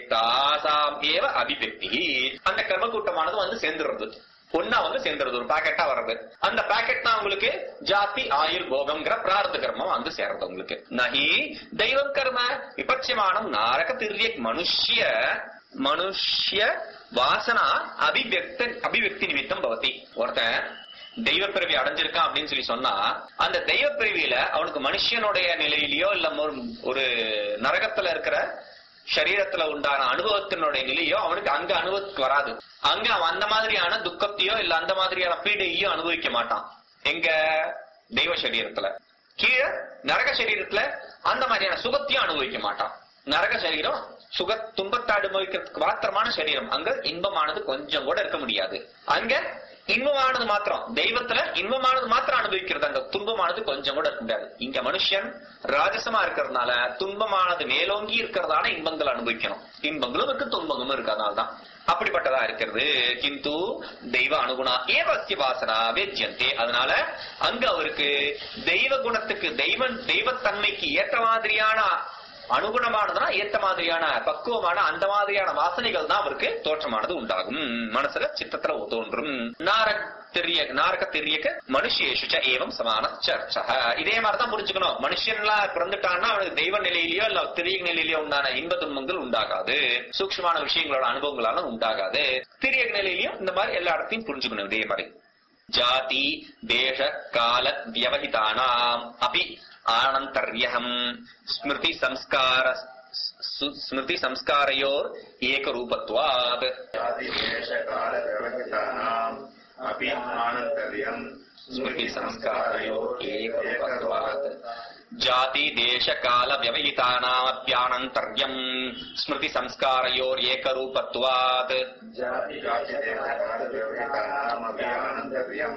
தாசாம் ஏவ அபிவியக்தி அந்த கர்ம கூட்டமானது வந்து சேர்ந்துடுறது ஒன்னா வந்து சேர்ந்துருது ஒரு பாக்கெட்டா வர்றது அந்த பாக்கெட் தான் உங்களுக்கு ஜாதி ஆயுள் போகம்ங்கிற பிரார்த்த கர்மம் வந்து சேர்றது உங்களுக்கு நகி தெய்வம் கர்ம விபட்சியமானம் நாரக திரிய மனுஷ்ய மனுஷ்ய வாசனா அபிவியக்த அபிவியக்தி நிமித்தம் பவதி ஒருத்தன் தெய்வ பிறவி அடைஞ்சிருக்கான் அப்படின்னு சொல்லி சொன்னா அந்த தெய்வ பிறவியில அவனுக்கு மனுஷனுடைய நிலையிலயோ இல்ல ஒரு- ஒரு நரகத்துல இருக்கிற சரீரத்துல உண்டான அனுபவத்தினுடைய நிலையோ அவனுக்கு அங்க அனுபவத்துக்கு வராது அங்க அவன் அந்த மாதிரியான துக்கத்தையோ இல்ல அந்த மாதிரியான பீடையோ அனுபவிக்க மாட்டான் எங்க தெய்வ சரீரத்துல கீழே நரக சரீரத்துல அந்த மாதிரியான சுகத்தையும் அனுபவிக்க மாட்டான் நரக சரீரம் சுக துன்பத்தை அனுபவிக்கிறதுக்கு மாத்திரமான சரீரம் அங்க இன்பமானது கொஞ்சம் கூட இருக்க முடியாது அங்க இன்பமானது மாத்திரம் தெய்வத்துல இன்பமானது மாத்திரம் அனுபவிக்கிறது அங்க துன்பமானது கொஞ்சம் கூட இருக்க முடியாது இங்க மனுஷன் ராஜசமா இருக்கிறதுனால துன்பமானது மேலோங்கி இருக்கிறதான இன்பங்கள் அனுபவிக்கணும் இன்பங்களும் இருக்கு துன்பங்களும் இருக்கு அதனால்தான் அப்படிப்பட்டதா இருக்கிறது கிந்து தெய்வ அனுகுணா ஏவசிய வாசனா வேஜ்யந்தே அதனால அங்க அவருக்கு தெய்வ குணத்துக்கு தெய்வ தெய்வத்தன்மைக்கு ஏற்ற மாதிரியான அனுகுணமானதுனா ஏத்த மாதிரியான பக்குவமான அந்த மாதிரியான வாசனைகள் தான் அவருக்கு தோற்றமானது உண்டாகும் மனசுல சித்தத்துல தோன்றும் நாரக தெரிய நாரக தெரியக்க மனுஷேஷு ச ஏவம் சமான சர்ச்சக இதே மாதிரிதான் புரிஞ்சுக்கணும் மனுஷன்லாம் பிறந்துட்டான்னா அவனுக்கு தெய்வ நிலையிலயோ இல்ல திரிய நிலையிலயோ உண்டான இன்ப துன்பங்கள் உண்டாகாது சூக்ஷ்மமான விஷயங்களோட அனுபவங்களால உண்டாகாது திரிய நிலையிலயும் இந்த மாதிரி எல்லா இடத்தையும் புரிஞ்சுக்கணும் இதே மாதிரி ஜாதி தேச கால வியவஹிதானாம் அபி ஆனந்தர்யஹம் ஸ்மிருதி சம்ஸ்கார சு- ஸ்மிருதி சம்ஸ்காரயோர் ஏகரூபத்வாத் आदिदेशकालव्यवहितानाम् अपि आनन्तर्यम् स्मृति संस्कारयोः एकरूपत्वात् जाति देश काल व्यवहितानामप्यानन्तर्यम् स्मृति संस्कारयोर् एकरूपत्वात् जातिदेशकालव्यवहितानामपि आनन्तर्यम्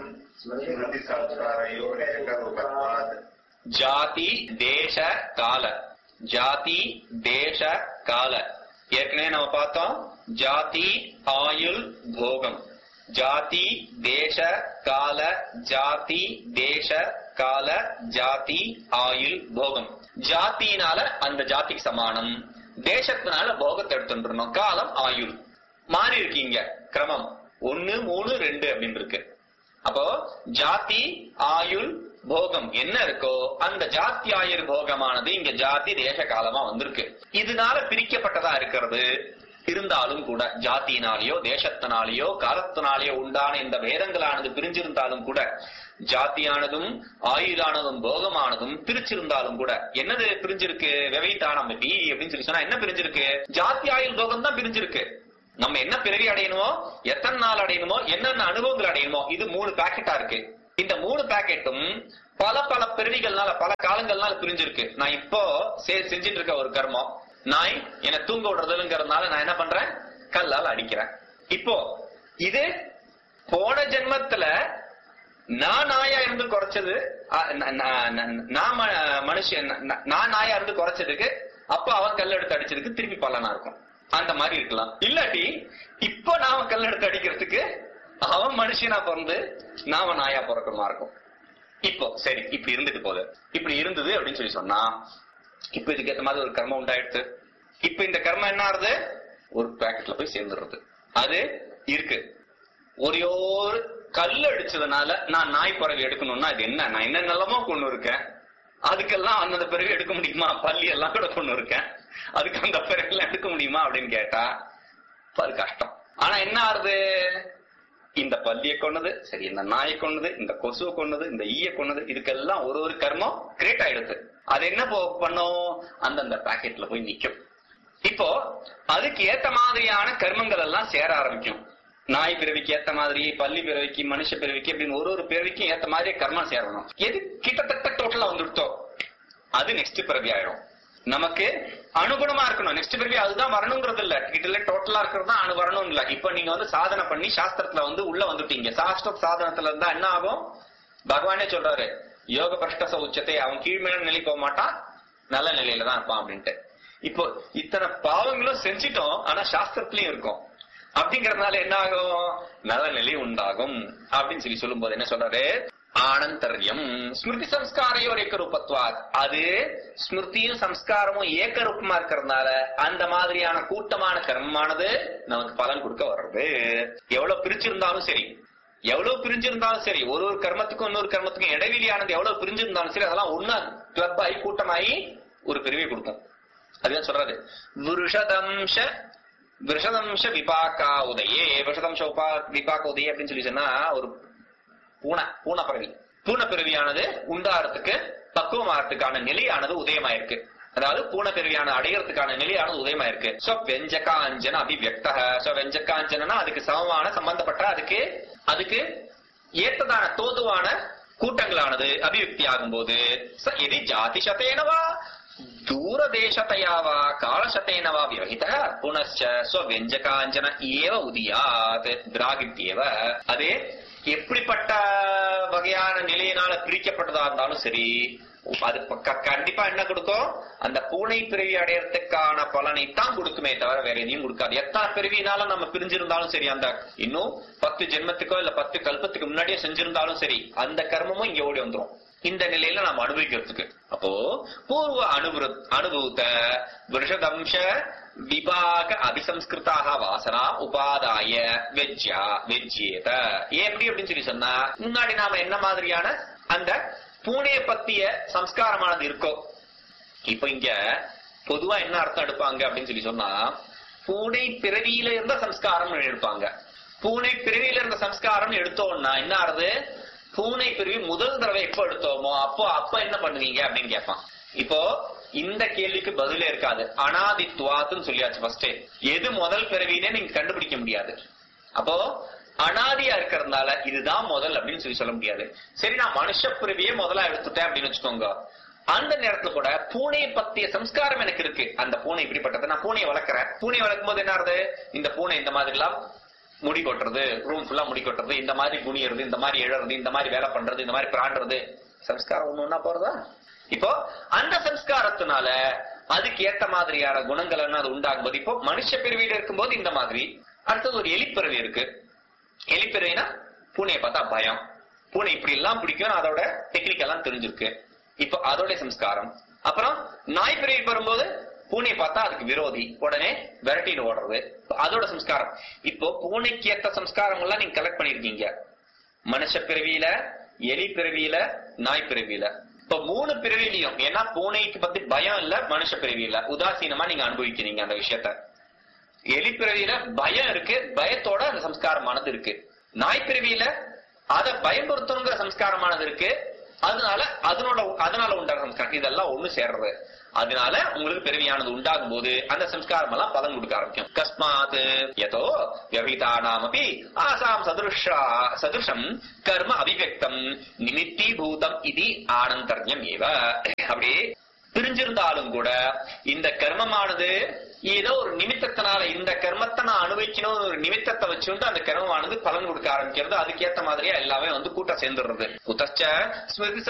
स्मृतिसंस्कारयोरेकरूपत्वात् ஜாதி தேச கால ஜாதி தேச கால ஏற்கனவே நம்ம பார்த்தோம் ஜாதி ஆயுள் போகம் ஜாதி தேச கால ஜாதி தேச கால ஜாதி ஆயுள் போகம் ஜாத்தினால அந்த ஜாதிக்கு சமானம் தேசத்தினால போகத்தை எடுத்துட்டு காலம் ஆயுள் மாறி இருக்கீங்க கிரமம் ஒன்னு மூணு ரெண்டு அப்படின்னு இருக்கு அப்போ ஜாதி ஆயுள் போகம் என்ன இருக்கோ அந்த ஜாத்தியாயர் போகமானது இங்க ஜாதி தேச காலமா வந்திருக்கு இதனால பிரிக்கப்பட்டதா இருக்கிறது இருந்தாலும் கூட ஜாத்தியினாலேயோ தேசத்தினாலேயோ காலத்தினாலேயோ உண்டான இந்த வேதங்களானது பிரிஞ்சிருந்தாலும் கூட ஜாத்தியானதும் ஆயுளானதும் போகமானதும் பிரிச்சிருந்தாலும் கூட என்னது பிரிஞ்சிருக்கு வெவைத்தானம் பத்தி அப்படின்னு சொல்லி சொன்னா என்ன பிரிஞ்சிருக்கு ஜாத்தி ஆயுள் போகம் தான் பிரிஞ்சிருக்கு நம்ம என்ன பிறவி அடையணுமோ எத்தனை நாள் அடையணுமோ என்னென்ன அனுபவங்கள் அடையணுமோ இது மூணு பாக்கெட்டா இருக்கு இந்த மூணு பாக்கெட்டும் பல பல பிறவிகள்னால பல காலங்கள்னால பிரிஞ்சிருக்கு நான் இப்போ செ- செஞ்சிட்டு இருக்க ஒரு கர்மம் நாய் என்ன தூங்க விடுறதுங்கிறதுனால நான் என்ன பண்றேன் கல்லால் அடிக்கிறேன் இப்போ இது போன ஜென்மத்துல நான் நாயா இருந்து குறைச்சது அ, ந- ந- ந- நான் ம- மனுஷன் ந- நான் நாயா இருந்து குறைச்சதுக்கு அப்ப அவன் கல் எடுத்து அடிச்சதுக்கு திருப்பி பலனா இருக்கும் அந்த மாதிரி இருக்கலாம் இல்லாட்டி இப்போ நாம கல் எடுத்து அடிக்கிறதுக்கு அவன் மனுஷனா பிறந்து நாம நாயா பிறக்கணுமா இருக்கும் இப்போ சரி இப்படி இருந்துட்டு போகுது இப்படி இருந்தது அப்படின்னு சொல்லி சொன்னா இப்ப இதுக்கு ஏத்த மாதிரி ஒரு கர்மம் உண்டாயிடுது இப்ப இந்த கர்மம் என்ன ஆறுது ஒரு பாக்கெட்ல போய் சேர்ந்துடுறது அது இருக்கு ஒரே ஒரு கல் அடிச்சதுனால நான் நாய் பிறவி எடுக்கணும்னா அது என்ன நான் என்ன நிலமோ கொண்டு இருக்கேன் அதுக்கெல்லாம் அந்தந்த பிறவி எடுக்க முடியுமா பள்ளி எல்லாம் கூட கொண்டு இருக்கேன் அதுக்கு அந்த பிறவி எல்லாம் எடுக்க முடியுமா அப்படின்னு கேட்டா அப்ப அது கஷ்டம் ஆனா என்ன ஆறுது இந்த பல்லியை கொன்னது சரி இந்த நாயை கொன்னது இந்த கொசுவை கொன்னது இந்த ஈய கொன்னது இதுக்கெல்லாம் ஒரு ஒரு கர்மம் கிரியேட் ஆயிடுது அது என்ன போ- பண்ணும் அந்தந்த பாக்கெட்ல போய் நிக்கும் இப்போ அதுக்கு ஏத்த மாதிரியான கர்மங்கள் எல்லாம் சேர ஆரம்பிக்கும் நாய் பிறவிக்கு ஏத்த மாதிரி பள்ளி பிறவிக்கு மனுஷ பிறவிக்கு அப்படின்னு ஒரு ஒரு பிறவிக்கும் ஏத்த மாதிரி கர்மம் சேரணும் எது கிட்டத்தட்ட டோட்டலா வந்துடுத்தோ அது நெக்ஸ்ட் பிறவி ஆயிடும் நமக்கு அனுகுணமா இருக்கணும் நெக்ஸ்ட் பிறவி அதுதான் வரணுங்கிறது இல்ல கிட்ட டோட்டலா இருக்கிறது தான் அணு வரணும் இல்ல இப்ப நீங்க வந்து சாதனை பண்ணி சாஸ்திரத்துல வந்து உள்ள வந்துட்டீங்க சாஸ்திர சாதனத்துல இருந்தா என்ன ஆகும் பகவானே சொல்றாரு யோக பிரஷ்டச உச்சத்தை அவன் கீழ்மையான நிலை போக மாட்டான் நல்ல நிலையில தான் இருப்பான் அப்படின்ட்டு இப்போ இத்தனை பாவங்களும் செஞ்சிட்டோம் ஆனா சாஸ்திரத்திலயும் இருக்கும் அப்படிங்கறதுனால என்ன ஆகும் நல்ல நிலை உண்டாகும் அப்படின்னு சொல்லி சொல்லும் போது என்ன சொல்றாரு ஆனந்தர்யம் ஸ்மிருதி சம்ஸ்காரையோர் ஏக்கரூபத்வாத் அது ஸ்மிருதியும் சம்ஸ்காரமும் ஏக்கரூபமா இருக்கிறதுனால அந்த மாதிரியான கூட்டமான கர்மமானது நமக்கு பலன் கொடுக்க வர்றது எவ்வளவு பிரிச்சிருந்தாலும் சரி எவ்வளவு பிரிஞ்சிருந்தாலும் சரி ஒரு ஒரு கர்மத்துக்கும் இன்னொரு கர்மத்துக்கும் இடைவெளியானது எவ்வளவு பிரிஞ்சிருந்தாலும் சரி அதெல்லாம் ஒண்ணா கிளப் ஆகி கூட்டமாகி ஒரு பிரிவை கொடுக்கும் அதுதான் சொல்றாரு விருஷதம்ச விஷதம்ச விபாக்கா உதயே விஷதம்ச உபா விபாக்க உதயே அப்படின்னு சொல்லி சொன்னா ஒரு பூனை பூனை பிறவி பூனை பிறவியானது உண்டாறதுக்கு பக்குவமாகறதுக்கான நிலையானது உதயமாயிருக்கு அதாவது பூனை பிறவியான அடையறதுக்கான நிலையானது உதயமாயிருக்கு சோ வெஞ்சகாஞ்சன அபிவியக்த சோ வெஞ்சகாஞ்சனா அதுக்கு சமமான சம்பந்தப்பட்ட அதுக்கு அதுக்கு ஏற்றதான தோதுவான கூட்டங்களானது அபிவியக்தி ஆகும்போது ச எதி ஜாதி சதேனவா தூரதேசத்தையாவா காலசத்தேனவா விவகித புனச்ச ஸ்வவியஞ்சகாஞ்சன ஏவ உதியாத் திராகித்யேவ அது எப்படிப்பட்ட வகையான நிலையினால பிரிக்கப்பட்டதா இருந்தாலும் சரி அது பக்க- கண்டிப்பா என்ன கொடுக்கும் அந்த பூனை பிறவி அடையறதுக்கான பலனை தான் கொடுக்குமே தவிர வேற எதையும் கொடுக்காது எத்தனை பிறவினாலும் நம்ம பிரிஞ்சிருந்தாலும் சரி அந்த இன்னும் பத்து ஜென்மத்துக்கோ இல்ல பத்து கல்பத்துக்கு முன்னாடியே செஞ்சிருந்தாலும் சரி அந்த கர்மமும் இங்க ஓடி வந்துரும் இந்த நிலையில நாம அனுபவிக்கிறதுக்கு அப்போ பூர்வ அனுபவ அனுபவத்த விஷதம்ச விபாக அபிசம்ஸ்கிருதாக வாசனா உபாதாய வெஜ்யா வெஜ்யேத ஏன் எப்படி அப்படின்னு சொல்லி சொன்னா முன்னாடி நாம என்ன மாதிரியான அந்த பூனைய பத்திய சம்ஸ்காரமானது இருக்கோ இப்ப இங்க பொதுவா என்ன அர்த்தம் எடுப்பாங்க அப்படின்னு சொல்லி சொன்னா பூனை பிறவியில இருந்த சம்ஸ்காரம் எடுப்பாங்க பூனை பிறவியில இருந்த சம்ஸ்காரம் எடுத்தோம்னா என்ன ஆறுது பூனை பிறவி முதல் தடவை எப்போ எடுத்தோமோ அப்போ அப்ப என்ன பண்ணுவீங்க அப்படின்னு கேட்பான் இப்போ இந்த கேள்விக்கு பதிலே இருக்காது அனாதித்வாத்துன்னு சொல்லியாச்சு ஃபர்ஸ்ட் எது முதல் பிறவினே நீங்க கண்டுபிடிக்க முடியாது அப்போ அனாதியா இருக்கிறதுனால இதுதான் முதல் அப்படின்னு சொல்லி சொல்ல முடியாது சரி நான் மனுஷ பிறவியே முதலா எடுத்துட்டேன் அப்படின்னு வச்சுக்கோங்க அந்த நேரத்துல கூட பூனையை பத்திய சம்ஸ்காரம் எனக்கு இருக்கு அந்த பூனை இப்படிப்பட்டது நான் பூனையை வளர்க்குறேன் பூனையை வளர்க்கும் போது என்ன ஆகுது இந்த பூனை இந்த மாதிரி எல்லாம் முடி கொட்டுறது ரூம் ஃபுல்லா முடி கொட்டுறது இந்த மாதிரி குனியறது இந்த மாதிரி எழறது இந்த மாதிரி வேலை பண்றது இந்த மாதிரி பிராண்டுறது சம்ஸ்காரம் ஒண்ணு ஒண்ணா போறதா இப்போ அந்த சம்ஸ்காரத்தினால அதுக்கு ஏத்த மாதிரியான குணங்கள் எல்லாம் அது உண்டாகும் போது இப்போ மனுஷ பிறவியில இருக்கும்போது இந்த மாதிரி அடுத்தது ஒரு எலிப்பிறவி இருக்கு எலிப்பிறவினா பூனையை பார்த்தா பயம் பூனை இப்படி எல்லாம் பிடிக்கும் அதோட டெக்னிக் எல்லாம் தெரிஞ்சிருக்கு இப்போ அதோட சம்ஸ்காரம் அப்புறம் நாய் பிறவி வரும்போது பூனையை பார்த்தா அதுக்கு விரோதி உடனே விரட்டிட்டு ஓடுறது அதோட சம்ஸ்காரம் இப்போ பூனைக்கு ஏத்த சம்ஸ்காரம் எல்லாம் நீங்க கலெக்ட் பண்ணிருக்கீங்க மனுஷ பிறவியில எலி பிறவியில நாய் பிறவியில இப்ப மூணு பிறவிலையும் ஏன்னா பூனைக்கு பத்தி பயம் இல்ல மனுஷ பிறவியில உதாசீனமா நீங்க அனுபவிக்கிறீங்க அந்த விஷயத்த எலி பிறவியில பயம் இருக்கு பயத்தோட அந்த சம்ஸ்காரமானது இருக்கு நாய் பிறவியில அத பயன்படுத்தணுங்கிற சம்ஸ்காரமானது இருக்கு அதனால அதனோட அதனால உண்டாகிற சம்ஸ்காரம் இதெல்லாம் ஒண்ணு சேர்றது அதனால உங்களுக்கு பிறவியானது உண்டாகும் போது அந்த சம்ஸ்காரம் எல்லாம் பலன் கொடுக்க ஆரம்பிக்கும் கஸ்மாத் யதோ வியவகிதானாமபி ஆசாம் சதுருஷா சதுருஷம் கர்ம அபிவக்தம் நிமித்தீபூதம் இது ஆனந்தர்யம் ஏவ அப்படியே பிரிஞ்சிருந்தாலும் கூட இந்த கர்மமானது ஏதோ ஒரு நிமித்தத்தினால இந்த கர்மத்தை நான் அனுபவிக்கணும்னு ஒரு நிமித்தத்தை வச்சுட்டு அந்த கர்மமானது பலன் கொடுக்க ஆரம்பிக்கிறது அதுக்கேத்த மாதிரியா எல்லாமே வந்து கூட்டம் சேர்ந்துடுறது குத்தச்ச ஸ்மிருதி